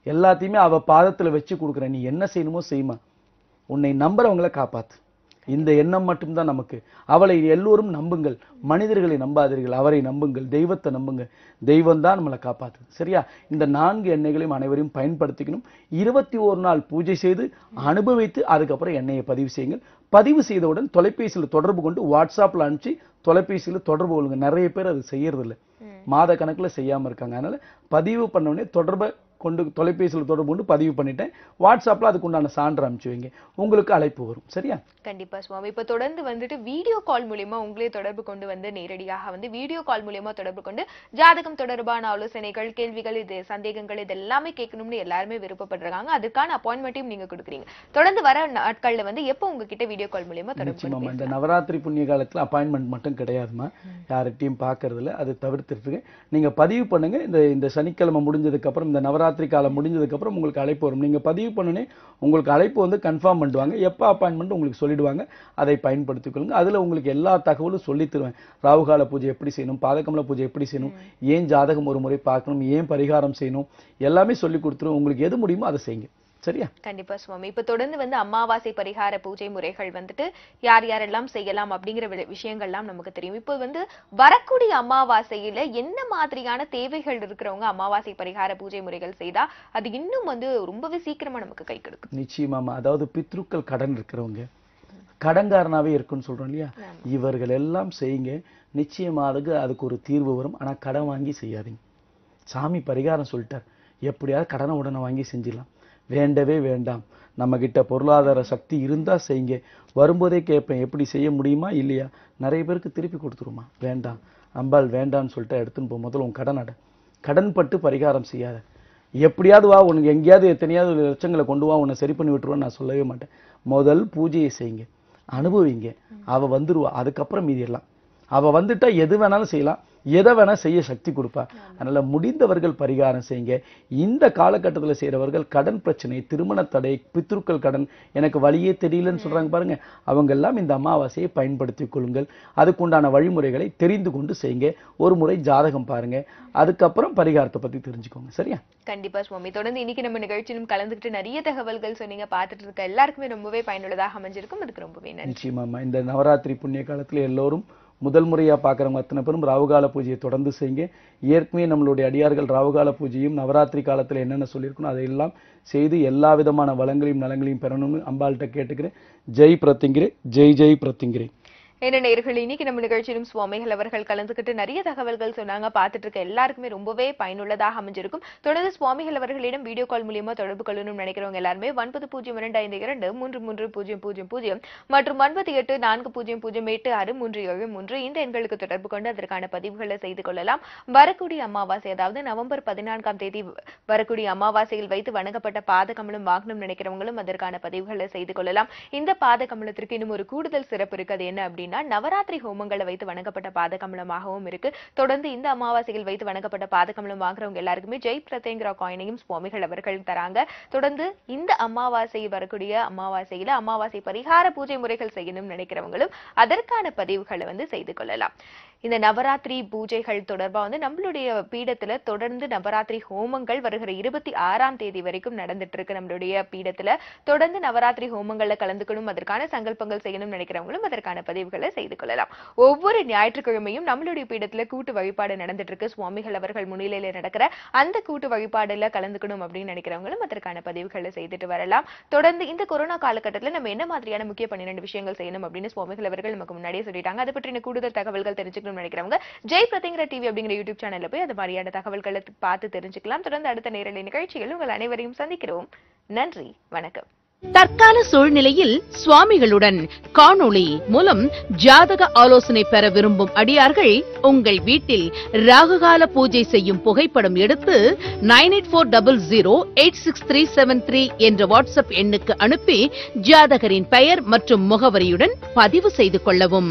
எல்லாத்தையுமே அவ பாதத்துல வச்சு கொடுக்குறேன் நீ என்ன செய்யணுமோ செய்யுமா உன்னை நம்புறவங்கள காப்பாத்து இந்த எண்ணம் மட்டும்தான் நமக்கு அவளை எல்லோரும் நம்புங்கள் மனிதர்களை நம்பாதீர்கள் அவரை நம்புங்கள் தெய்வத்தை நம்புங்க தெய்வம் தான் நம்மளை காப்பாத்துது சரியா இந்த நான்கு எண்ணெய்களையும் அனைவரையும் பயன்படுத்திக்கணும் இருபத்தி ஒரு நாள் பூஜை செய்து அனுபவித்து அதுக்கப்புறம் எண்ணெயை பதிவு செய்யுங்கள் பதிவு செய்தவுடன் தொலைபேசியில் தொடர்பு கொண்டு வாட்ஸ்அப்ல அனுப்பிச்சு தொலைபேசியில தொடர்பு கொள்ளுங்க நிறைய பேர் அது செய்யறதில்ல மாத கணக்குல செய்யாம இருக்காங்க அதனால பதிவு பண்ண உடனே தொடர்பை கொண்டு தொலைபேசியில் தொடர்பு கொண்டு பதிவு பண்ணிட்டேன் வாட்ஸ்அப்ல அதுக்கு உண்டான சான்று அனுப்பிச்சு வைங்க உங்களுக்கு அழைப்பு வரும் சரியா கண்டிப்பா சுவாமி இப்ப தொடர்ந்து வந்துட்டு வீடியோ கால் மூலியமா உங்களே தொடர்பு கொண்டு வந்து நேரடியாக வந்து வீடியோ கால் மூலியமா தொடர்பு கொண்டு ஜாதகம் தொடர்பான ஆலோசனைகள் கேள்விகள் இது சந்தேகங்கள் இது எல்லாமே கேட்கணும்னு எல்லாருமே விருப்பப்படுறாங்க அதுக்கான அப்பாயின்மெண்ட்டையும் நீங்க கொடுக்குறீங்க தொடர்ந்து வர நாட்கள்ல வந்து எப்போ உங்ககிட்ட வீடியோ கால் மூலியமா தொடர்பு கொண்டு நிச்சயமாமா இந்த பேசலாம்? நவராத்திரி புண்ணிய காலத்துல அப்பாயின்மெண்ட் மட்டும் கிடையாதுமா யார்கிட்டயும் பார்க்கறது இல்ல அது தவிர்த்துட்டு நீங்க பதிவு பண்ணுங்க இந்த இந்த சனிக்கிழமை முடிஞ்சதுக்கு அப்புறம் இந்த நவராத்திரி காலம் முடிஞ்சதுக்கு அப்புறம் உங்களுக்கு அழைப்பு வரும் நீங்க பதிவு பண்ணுனே உங்களுக்கு அழைப்பு வந்து கன்ஃபார்ம் பண்ணுவாங்க எப்போ அப்பாயின்மெண்ட் உங்களுக்கு சொல்லிடுவாங்க அதை பயன்படுத்திக் கொள்ளுங்க அதுல உங்களுக்கு எல்லா தகவலும் சொல்லி தருவேன் ராகுகால பூஜை எப்படி செய்யணும் பாதகமல பூஜை எப்படி செய்யணும் ஏன் ஜாதகம் ஒரு முறை பார்க்கணும் ஏன் பரிகாரம் செய்யணும் எல்லாமே சொல்லி கொடுத்துருவோம் உங்களுக்கு எது முடியுமோ அதை செய்யுங்க சரியா கண்டிப்பா சுவாமி இப்ப தொடர்ந்து வந்து அமாவாசை பரிகார பூஜை முறைகள் வந்துட்டு யார் யாரெல்லாம் செய்யலாம் அப்படிங்கிற வி- விஷயங்கள்லாம் நமக்கு தெரியும் இப்போ வந்து வரக்கூடிய அமாவாசையில என்ன மாதிரியான தேவைகள் இருக்கிறவங்க அமாவாசை பரிகார பூஜை முறைகள் செய்தா அது இன்னும் வந்து ரொம்பவே சீக்கிரமா நமக்கு கை கொடுக்கும் நிச்சயமாமா அதாவது பித்ருக்கள் கடன் இருக்கிறவங்க கடன்காரனாவே இருக்குன்னு சொல்றோம் இல்லையா இவர்கள் எல்லாம் செய்யுங்க நிச்சயமாக அதுக்கு ஒரு தீர்வு வரும் ஆனா கடன் வாங்கி செய்யாதீங்க சாமி பரிகாரம் சொல்லிட்டார் எப்படியாவது கடனை உடனே வாங்கி செஞ்சிடலாம் வேண்டவே வேண்டாம் நம்ம கிட்ட பொருளாதார சக்தி இருந்தா செய்யுங்க வரும்போதே கேட்பேன் எப்படி செய்ய முடியுமா இல்லையா நிறைய பேருக்கு திருப்பி கொடுத்துருமா வேண்டாம் அம்பாள் வேண்டாம்னு சொல்லிட்டு எடுத்துன்னு போ முதல்ல உன் கடன் அடை கடன் பட்டு பரிகாரம் செய்யாத எப்படியாவது வா உனக்கு எங்கேயாவது எத்தனையாவது லட்சங்களை கொண்டு வா உன்னை சரி பண்ணி விட்டுருவேன் நான் சொல்லவே மாட்டேன் முதல் பூஜையை செய்யுங்க அனுபவிங்க அவ வந்துருவா அதுக்கப்புறம் மீதி எல்லாம் அவ வந்துட்டா எது வேணாலும் செய்யலாம் எதை வேணா செய்ய சக்தி கொடுப்பா அதனால முடிந்தவர்கள் பரிகாரம் செய்யுங்க இந்த காலகட்டத்துல செய்றவர்கள் கடன் பிரச்சனை திருமண தடை பித்ருக்கள் கடன் எனக்கு வழியே தெரியலன்னு சொல்றாங்க பாருங்க அவங்க எல்லாம் இந்த அமாவாசையை பயன்படுத்திக் கொள்ளுங்கள் அதுக்குண்டான வழிமுறைகளை தெரிந்து கொண்டு செய்யுங்க ஒரு முறை ஜாதகம் பாருங்க அதுக்கப்புறம் பரிகாரத்தை பத்தி தெரிஞ்சுக்கோங்க சரியா கண்டிப்பா சுவாமி தொடர்ந்து இன்னைக்கு நம்ம நிகழ்ச்சியிலும் கலந்துக்கிட்டு நிறைய தகவல்கள் சொன்னீங்க பார்த்துட்டு இருக்க எல்லாருக்குமே ரொம்பவே பயனுள்ளதாக அமைஞ்சிருக்கும் அதுக்கு ரொம்பவே நன்றி நிச்சயமாம்மா இந்த நவராத்திரி புண்ணிய காலத்துல எல்லோரும் முதல் முறையா பார்க்குறவங்க அத்தனை பேரும் ராவுகால பூஜையை தொடர்ந்து செய்யுங்க ஏற்கனவே நம்மளுடைய அடியார்கள் ராவுகால பூஜையும் நவராத்திரி காலத்துல என்னென்ன சொல்லியிருக்கணும் அதையெல்லாம் செய்து எல்லா விதமான வளங்களையும் நலங்களையும் பெறணும்னு அம்பாள்கிட்ட கேட்டுக்கிறேன் ஜெய் பிரத்திங்கிரே ஜெய் ஜெய் பிரத்திங்கிரே என்ன நேயர்கள் இன்னைக்கு நம்ம நிகழ்ச்சியிலும் சுவாமிகள் அவர்கள் கலந்துக்கிட்டு நிறைய தகவல்கள் சொன்னாங்க பார்த்துட்டு இருக்க எல்லாருக்குமே ரொம்பவே பயனுள்ளதாக அமைஞ்சிருக்கும் தொடர்ந்து சுவாமிகள் அவர்களிடம் வீடியோ கால் மூலியமா தொடர்பு கொள்ளணும்னு நினைக்கிறவங்க எல்லாருமே ஒன்பது பூஜ்ஜியம் இரண்டு ஐந்து இரண்டு மூன்று மூன்று பூஜ்ஜியம் பூஜ்ஜியம் பூஜ்ஜியம் மற்றும் ஒன்பது எட்டு நான்கு பூஜ்ஜியம் பூஜ்ஜியம் எட்டு ஆறு மூன்று ஏழு மூன்று இந்த எண்களுக்கு தொடர்பு கொண்டு அதற்கான பதிவுகளை செய்து கொள்ளலாம் வரக்கூடிய அமாவாசை அதாவது நவம்பர் பதினான்காம் தேதி வரக்கூடிய அமாவாசையில் வைத்து வணங்கப்பட்ட பாதகமலம் வாங்கணும் நினைக்கிறவங்களும் அதற்கான பதிவுகளை செய்து கொள்ளலாம் இந்த பாதகமலத்திற்கு இன்னும் ஒரு கூடுதல் சிறப்பு இருக்கு அது என்ன அப்படின்னா நவராத்திரி ஹோமங்களை வைத்து வணங்கப்பட்ட பாதகமலமாகவும் இருக்கு தொடர்ந்து இந்த அமாவாசையில் வைத்து வணங்கப்பட்ட பாதகமலம் வாங்குறவங்க எல்லாருக்குமே ஜெய் பிரதேங்கிற காயினையும் சுவாமிகள் அவர்கள் தராங்க தொடர்ந்து இந்த அமாவாசை வரக்கூடிய அமாவாசையில அமாவாசை பரிகார பூஜை முறைகள் செய்யணும்னு நினைக்கிறவங்களும் அதற்கான பதிவுகளை வந்து செய்து கொள்ளலாம் இந்த நவராத்திரி பூஜைகள் தொடர்பா வந்து நம்மளுடைய பீடத்துல தொடர்ந்து நவராத்திரி ஹோமங்கள் வருகிற இருபத்தி ஆறாம் தேதி வரைக்கும் நடந்துட்டு இருக்கு நம்மளுடைய பீடத்துல தொடர்ந்து நவராத்திரி ஹோமங்கள்ல கலந்துக்கணும் அதற்கான சங்கல்பங்கள் செய்யணும்னு நினைக்கிறவங்களும் அதற்கான பதிவுகளை செய்து கொள்ளலாம் ஒவ்வொரு ஞாயிற்றுக்கிழமையும் நம்மளுடைய பீடத்துல கூட்டு வழிபாடு நடந்துட்டு இருக்கு சுவாமிகள் அவர்கள் முன்னிலையில நடக்கிற அந்த கூட்டு வழிபாடுல கலந்துக்கணும் அப்படின்னு நினைக்கிறவங்களும் அதற்கான பதிவுகளை செய்துட்டு வரலாம் தொடர்ந்து இந்த கொரோனா காலகட்டத்துல நம்ம என்ன மாதிரியான முக்கிய பன்னிரெண்டு விஷயங்கள் செய்யணும் அப்படின்னு சுவாமிகள் அவர்கள் நமக்கு முன்னாடியே சொல்லிட்டாங்க அதை பற்றின கூடுதல் தகவல்கள் தெரிஞ்சுக்கணும்னு நினைக்கிறவங்க ஜெய் பிரதிங்கிற டிவி அப்படிங்கிற யூடியூப் சேனல்ல போய் அது மாதிரியான தகவல்களை பார்த்து தெரிஞ்சுக்கலாம் தொடர்ந்து அடுத்த நேரலை நிகழ்ச்சிகள் உங்கள் அனைவரையும் சந்திக்கிறோம் நன்றி வணக்கம் தற்கால சூழ்நிலையில் சுவாமிகளுடன் காணொளி மூலம் ஜாதக ஆலோசனை பெற விரும்பும் அடியார்கள் உங்கள் வீட்டில் ராகுகால பூஜை செய்யும் புகைப்படம் எடுத்து nine eight four double zero eight six three seven three என்ற வாட்ஸ்அப் எண்ணுக்கு அனுப்பி ஜாதகரின் பெயர் மற்றும் முகவரியுடன் பதிவு செய்து கொள்ளவும்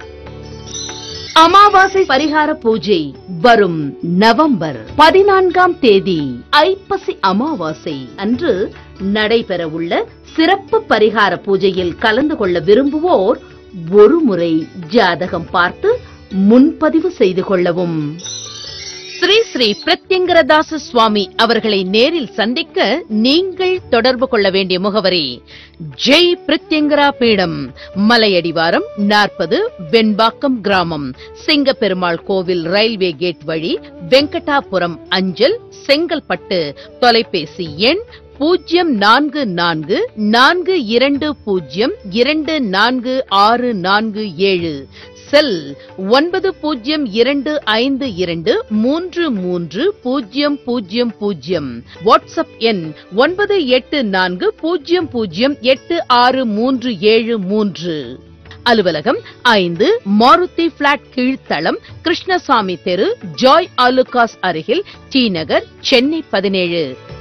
அமாவாசை பரிகார பூஜை வரும் நவம்பர் பதினான்காம் தேதி ஐப்பசி அமாவாசை அன்று நடைபெறவுள்ள சிறப்பு பரிகார பூஜையில் கலந்து கொள்ள விரும்புவோர் ஒருமுறை ஜாதகம் பார்த்து முன்பதிவு செய்து கொள்ளவும் ஸ்ரீ ஸ்ரீ பிரத்யங்கரதாச சுவாமி அவர்களை நேரில் சந்திக்க நீங்கள் தொடர்பு கொள்ள வேண்டிய முகவரி ஜெய் பிரத்யங்கரா பீடம் மலையடிவாரம் நாற்பது வெண்பாக்கம் கிராமம் சிங்கப்பெருமாள் கோவில் ரயில்வே கேட் வழி வெங்கடாபுரம் அஞ்சல் செங்கல்பட்டு தொலைபேசி எண் பூஜ்ஜியம் நான்கு நான்கு நான்கு இரண்டு பூஜ்ஜியம் இரண்டு நான்கு ஆறு நான்கு ஏழு செல் ஒன்பது பூஜ்ஜியம் இரண்டு ஐந்து இரண்டு மூன்று மூன்று பூஜ்ஜியம் பூஜ்ஜியம் பூஜ்ஜியம் வாட்ஸ்அப் எண் ஒன்பது எட்டு நான்கு பூஜ்ஜியம் பூஜ்ஜியம் எட்டு ஆறு மூன்று ஏழு மூன்று அலுவலகம் ஐந்து மாருதி பிளாட் கீழ்த்தளம் கிருஷ்ணசாமி தெரு ஜாய் ஆலுகாஸ் அருகில் டி நகர் சென்னை பதினேழு